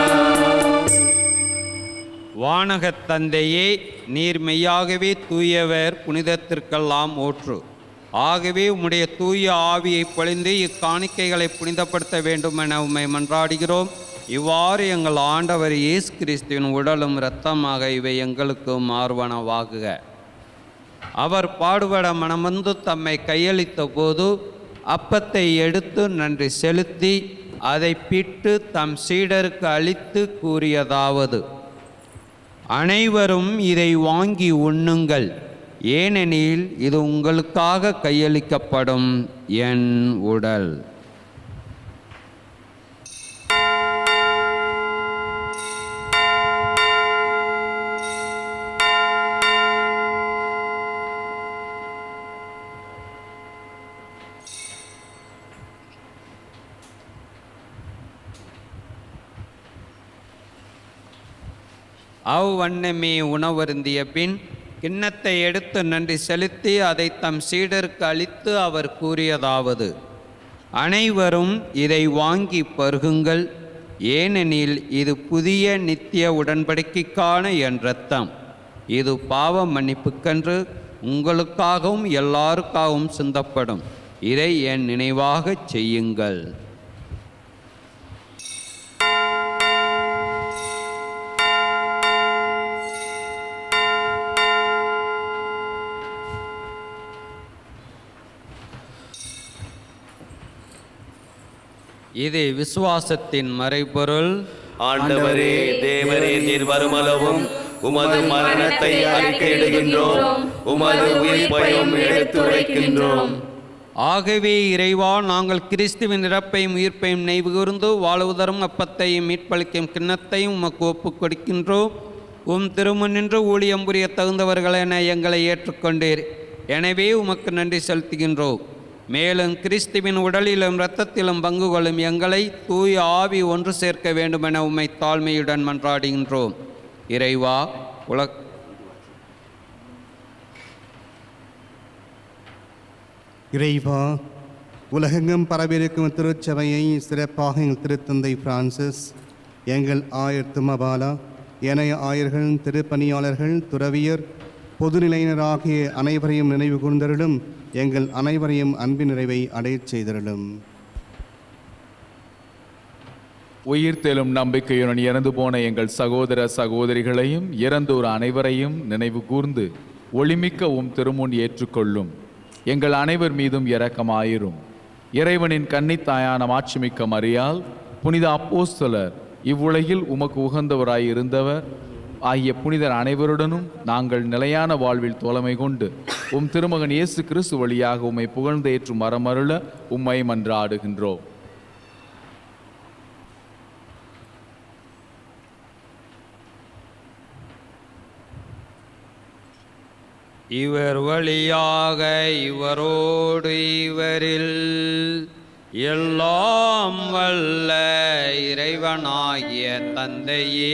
வானகத் தந்தையே நீர் மெய்யாகவே தூயவர் புனிதத்திற்கெல்லாம் ஊற்று ஆகவே உம்முடைய தூய ஆவியை பொழிந்து இக்காணிக்கைகளை புனிதப்படுத்த வேண்டும் என உம்மை மன்றாடுகிறோம் இவ்வாறு எங்கள் ஆண்டவர் இயேசு கிறிஸ்துவின் உடலும் இரத்தமாக இவை எங்களுக்கு மார்வனவாகுக அவர் பாடுபட மனமந்து தம்மை கையளித்த போது அப்பத்தை எடுத்து நன்றி செலுத்தி அதை பிட்டு தம் சீடருக்கு அளித்து கூறியதாவது அனைவரும் இதை வாங்கி உண்ணுங்கள் ஏனெனில் இது உங்களுக்காக கையளிக்கப்படும் என் உடல் அவ்வண்ணமே உணவருந்திய பின் கிண்ணத்தை எடுத்து நன்றி செலுத்தி அதை தம் சீடருக்கு அளித்து அவர் கூறியதாவது அனைவரும் இதை வாங்கி பருகுங்கள் ஏனெனில் இது புதிய நித்திய உடன்படிக்கைக்கான என் இரத்தம் இது பாவ மன்னிப்புக்கன்று உங்களுக்காகவும் எல்லாருக்காகவும் சிந்தப்படும் இதை என் நினைவாகச் செய்யுங்கள் இது விசுவாசத்தின் மறைபொருள் ஆண்டவரே தேவரே நீர் வருமளவும் உமது மரணத்தை அறிக்கையிடுகின்றோம் உமது உயிர்ப்பையும் எடுத்துரைக்கின்றோம் ஆகவே இறைவா நாங்கள் கிறிஸ்துவின் இறப்பையும் உயிர்ப்பையும் நினைவு கூர்ந்து வாழ்வுதரும் அப்பத்தையும் மீட்பளிக்கும் கிண்ணத்தையும் உமக்கு ஒப்புக் கொடுக்கின்றோம் உம் திருமுன்னின்று ஊழியம் புரிய தகுந்தவர்கள் என எங்களை ஏற்றுக்கொண்டீர் எனவே உமக்கு நன்றி செலுத்துகின்றோம் மேலும் கிறிஸ்துவின் உடலிலும் இரத்தத்திலும் பங்கு கொள்ளும் எங்களை தூய ஆவி ஒன்று சேர்க்க வேண்டுமென உம்மை தாழ்மையுடன் மன்றாடுகின்றோம் இறைவா உலக இறைவா உலகெங்கும் பரவியிருக்கும் திருச்சபையை சிறப்பாக எங்கள் திருத்தந்தை பிரான்சிஸ் எங்கள் ஆயர் துமபாலா ஏனைய ஆயர்கள் திருப்பணியாளர்கள் துறவியர் பொதுநிலையினர் ஆகிய அனைவரையும் நினைவு கூர்ந்தருளும் எங்கள் அனைவரையும் அன்பின் நிறைவை அடையச் செய்தருளும் உயிர்த்தெழும் நம்பிக்கையுடன் இறந்து போன எங்கள் சகோதர சகோதரிகளையும் இறந்தோர் அனைவரையும் நினைவு கூர்ந்து ஒளிமிக்க உம் திருமுன் ஏற்றுக்கொள்ளும் எங்கள் அனைவர் மீதும் இரக்கமாயிரும் இறைவனின் கன்னித்தாயான மாட்சிமிக்க மரியால் புனித அப்போஸ்தலர் இவ்வுலகில் உமக்கு உகந்தவராய் இருந்தவர் ஆகிய புனிதர் அனைவருடனும் நாங்கள் நிலையான வாழ்வில் தோழமை கொண்டு உம் திருமகன் இயேசு கிறிஸ்து வழியாக உம்மை புகழ்ந்து ஏற்றும் மரமருள உம்மை மன்றாடுகின்றோம் இவர் வழியாக இவரோடு இவரில் எல்லாம் வல்ல இறைவனாகிய தந்தையே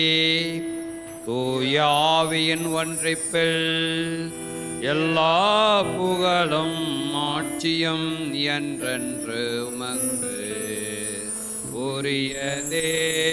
தூயாவியின் ஒன்றிப்பில் எல்லா புகழும் ஆட்சியும் என்றென்று உமக்கு உரியதே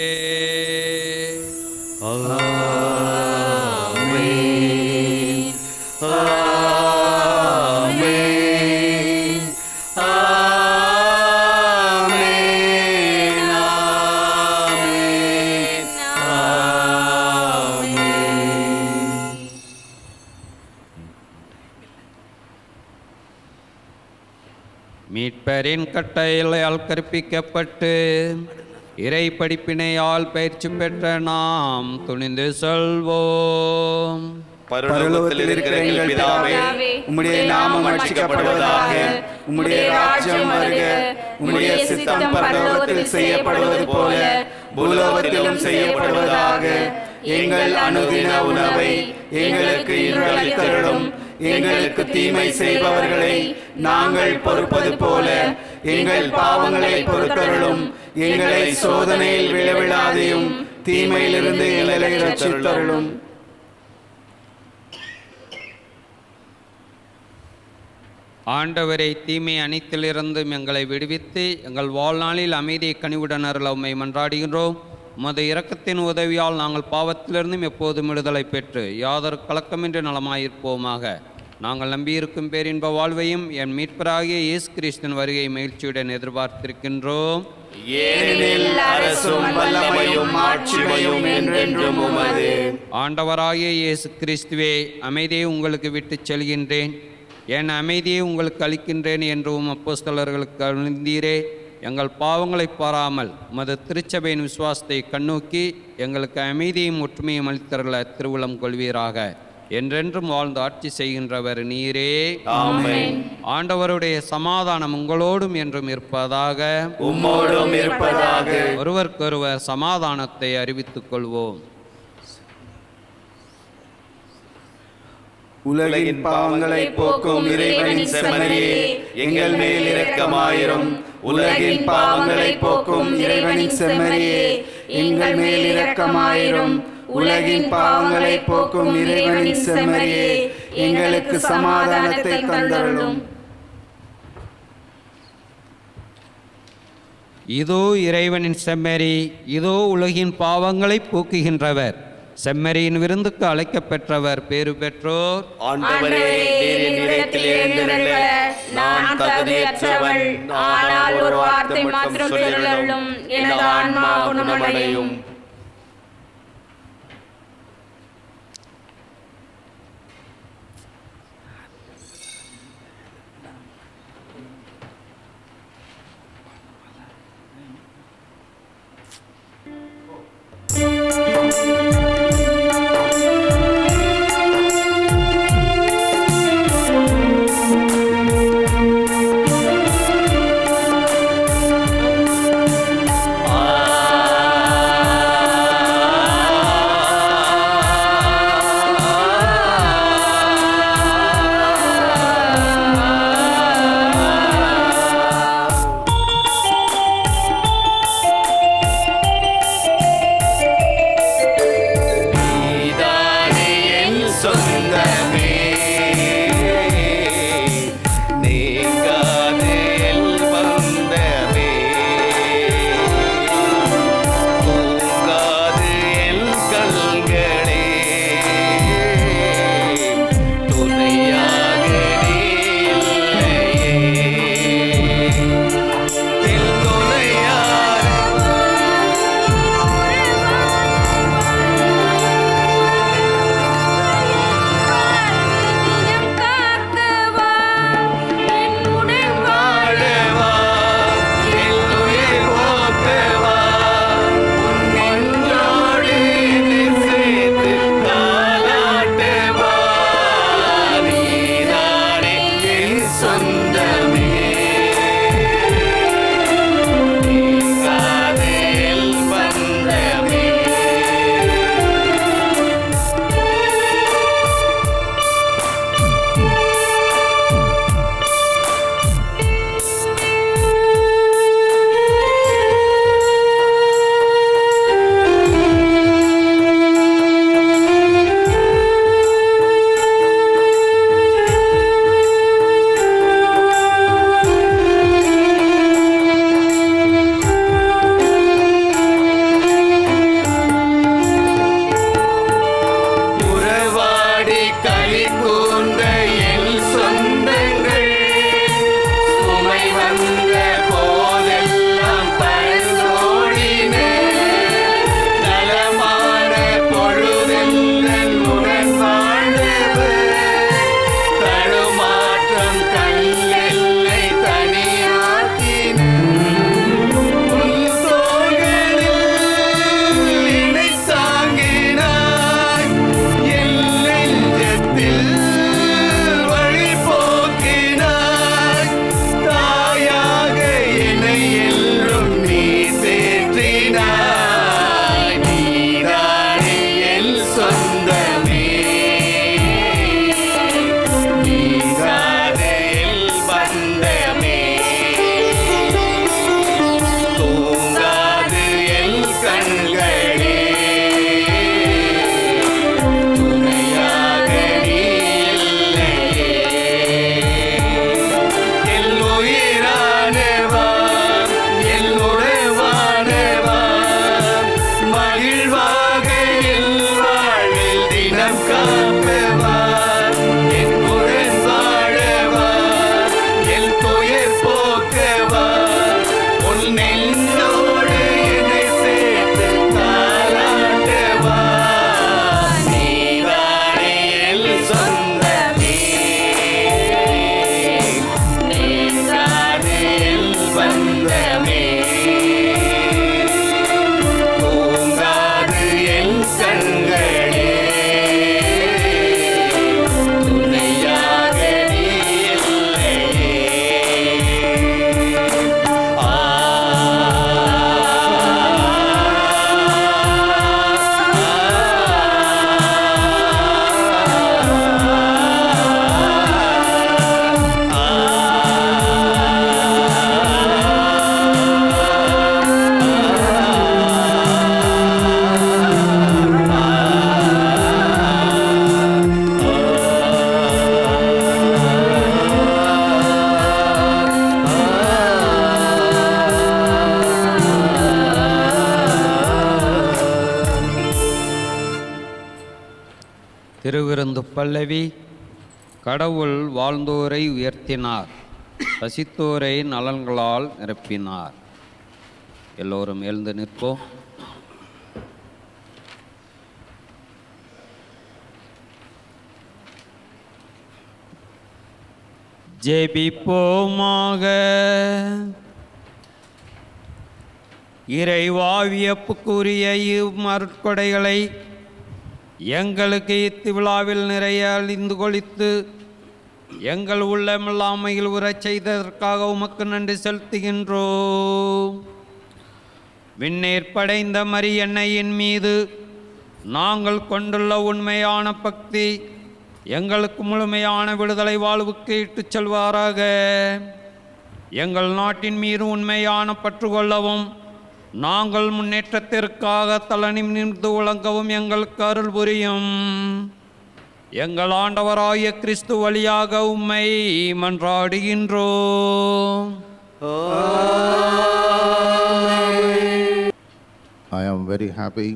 மீட்பரின் கட்டளையால் கற்பிக்கப்பட்டு இறை படிப்பினையால் பயிற்சி பெற்ற நாம் துணிந்து சொல்வோம் பரலோகத்தில் இருக்கிற எங்கள் பிதாவே உம்முடைய நாமம் அர்ச்சிக்கப்படுவதாக உம்முடைய ராஜ்யம் வருக உம்முடைய சித்தம் பரலோகத்தில் செய்யப்படுவது போல பூலோகத்திலும் செய்யப்படுவதாக எங்கள் அனுதின உணவை எங்களுக்கு இன்று அளித்தருளும் எங்களுக்கு தீமை செய்பவர்களை நாங்கள் பொறுப்பது போல எங்கள் பாவங்களை பொறுத்தருளும் எங்களை சோதனையில் விழவிடாதையும் தீமையிலிருந்து எங்களை ரட்சித்தருளும் ஆண்டவரை தீமை அனைத்திலிருந்தும் எங்களை விடுவித்து எங்கள் வாழ்நாளில் அமைதியை கனிவுடன் அருள உம்மை மன்றாடுகின்றோம் உமது இரக்கத்தின் உதவியால் நாங்கள் பாவத்திலிருந்தும் எப்போதும் விடுதலை பெற்று யாதொரு கலக்கமின்றி நலமாயிருப்போமாக நாங்கள் நம்பியிருக்கும் பேரின்ப வாழ்வையும் என் மீட்பராகிய இயேசு கிறிஸ்துவின் வருகை மகிழ்ச்சியுடன் எதிர்பார்த்திருக்கின்றோம் ஏனெனில் அரசும் வல்லமையும் ஆட்சிமையும் என்றென்றும் உமது ஆண்டவராகிய இயேசு கிறிஸ்துவே அமைதியை உங்களுக்கு விட்டுச் செல்கின்றேன் என் அமைதியை உங்களுக்கு அளிக்கின்றேன் என்று உம் அப்போஸ்தலர்களுக்கு அழுந்தீரே எங்கள் பாவங்களை பாராமல் உமது திருச்சபையின் விசுவாசத்தை கண்ணோக்கி எங்களுக்கு அமைதியும் ஒற்றுமையும் அளித்தருள திருவுளம் கொள்வீராக என்றென்றும் வாழ்ந்து ஆட்சி செய்கின்றவர் நீரே ஆமென். ஆண்டவருடைய சமாதானம் உங்களோடும் என்றும் இருப்பதாக உம்மோடும் இருப்பதாக ஒருவருக்கொருவர் சமாதானத்தை அறிவித்துக் கொள்வோம் உலகின் பாவங்களை போக்கும் இறைவனின் செம்மறியே எங்கள் மேல் இரக்கமாயிரும் உலகின் பாவங்களை போக்கும் இறைவனின் செம்மறியே எங்கள் மேல் இரக்கமாயிரும் உலகின் பாவங்களை போக்கும் இறைவனின் செம்மறியே எங்களுக்கு சமாதானத்தை தந்தருளும் இதோ இறைவனின் செம்மறி இதோ உலகின் பாவங்களை போக்குகின்றவர் செம்மறியின் விருந்துக்கு அழைக்கப்பெற்றவர் பேறு பெற்றோர் ஆண்டவரே நீர் என் இடத்தில் எழுந்திருள நான் தகுதியற்றவன் ஆனால் ஒரு வார்த்தை மாத்திரம் சொல்லிடலும் எனது ஆன்மா குணமடையும் காப்பவர் என் உடன் வாழவர் என் துயர் போக்கவர் உன் நெஞ்சோடு என்னை சேர்த்து தாளாட்டுவார் நீதானே என் சொந்தமே நீதானே என் பந்தமே தூங்காது என் கண்களே துணையாக நீ இல்லையே ஆ திருவிருந்து பல்லவி கடவுள் வாழ்ந்தோரை உயர்த்தினார் பசித்தோரை நலன்களால் நிரப்பினார் எல்லோரும் எழுந்து நிற்போம் ஜெபிப்போமாக இறைவாவியப்புக்குரிய இம்மருட்கொடைகளை எங்களுக்கு இத்திவிழாவில் நிறைய அழிந்து கொளித்து எங்கள் உள்ளமில்லாமையில் உறச் செய்ததற்காக உமக்கு நன்றி செலுத்துகின்றோம் விண்ணேற் படைந்த மரியன்னையின் மீது நாங்கள் கொண்டுள்ள உண்மையான பக்தி எங்களுக்கு முழுமையான விடுதலை வாழ்வுக்கு இட்டுச் செல்வாராக எங்கள் நாட்டின் மீது உண்மையான பற்று கொள்ளவும் நாங்கள் முன்னேற்றத்திற்காக தலனி நிமிர்ந்து விளங்கவும் எங்களுக்கு அருள் புரியும் எங்கள் ஆண்டவராகிய கிறிஸ்து வழியாக உம்மை மன்றாடுகின்றோம் I am very happy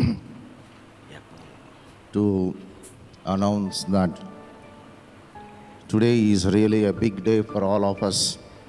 to announce that today is really a big day for all of us.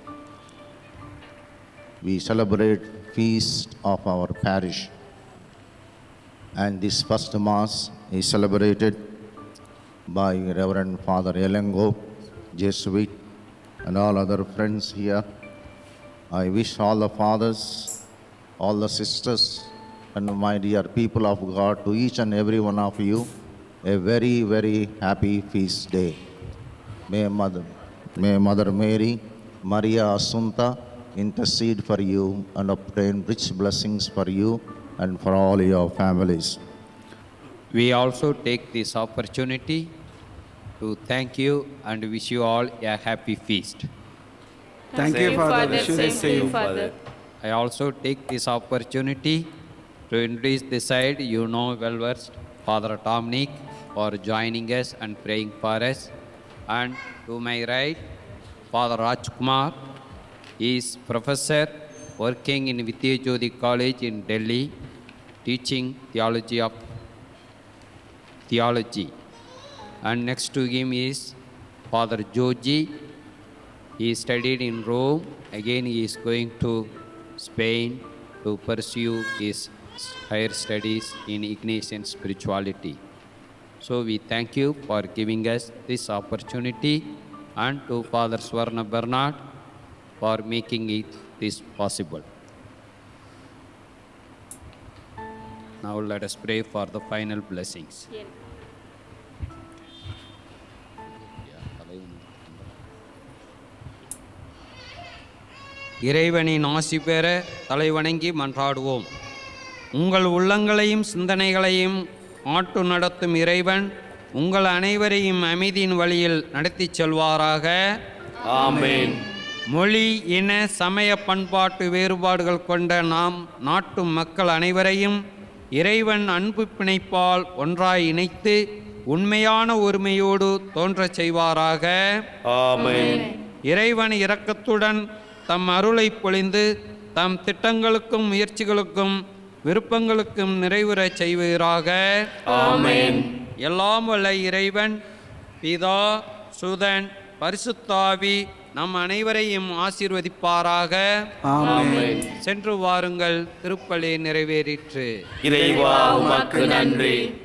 We celebrate feast of our parish. And this first mass is celebrated by Reverend Father Elengo, Jesuit, and all other friends here. I wish all the fathers, all the sisters, and my dear people of God, to each and every one of you, a very, very happy feast day. May Mother, may Mother Mary, Maria Assunta, intercede for you and obtain rich blessings for you and for all your families. We also take this opportunity to thank you and wish you all a happy feast. Thank you, Father. Wish you the Thank you, same. Father. I also take this opportunity to introduce the side you know well versed, Father Dominic, for joining us and praying for us. And to my right, Father Rajkumar, he is professor working in Vidya Jyoti College in Delhi, teaching theology of theology. And next to him is Father Joji. He studied in Rome. Again, he is going to Spain to pursue his higher studies in Ignatian spirituality. So we thank you for giving us this opportunity and to Father Swarna Bernard for making it this possible. Now let us pray for the final blessings. இறைவனின் ஆசி பெற தலைவணங்கி மன்றாடுவோம் உங்கள் உள்ளங்களையும் சிந்தனைகளையும் ஆட்டு நடத்தும் இறைவன் உங்கள் அனைவரையும் அமைதியின் வழியில் நடத்திச் செல்வாராக ஆமென் மொழி இன சமய பண்பாட்டு வேறுபாடுகள் கொண்ட நாம் நாட்டு மக்கள் அனைவரையும் இறைவன் அன்பு பிணைப்பால் ஒன்றாய் இணைத்து உண்மையான ஒருமையோடு தோன்றச் செய்வாராக ஆமென் இறைவன் இரக்கத்துடன் தம் அருளை பொழிந்து தம் திட்டங்களுக்கும் முயற்சிகளுக்கும் விருப்பங்களுக்கும் நிறைவுறச் செய்வீராக ஆமென் எல்லாம் வல்ல இறைவன் பிதா சுதன் பரிசுத்தாவி நம் அனைவரையும் ஆசீர்வதிப்பாராக ஆமென். சென்று வாருங்கள் திருப்பலி நிறைவேறிற்று இறைவா உமக்கு நன்றி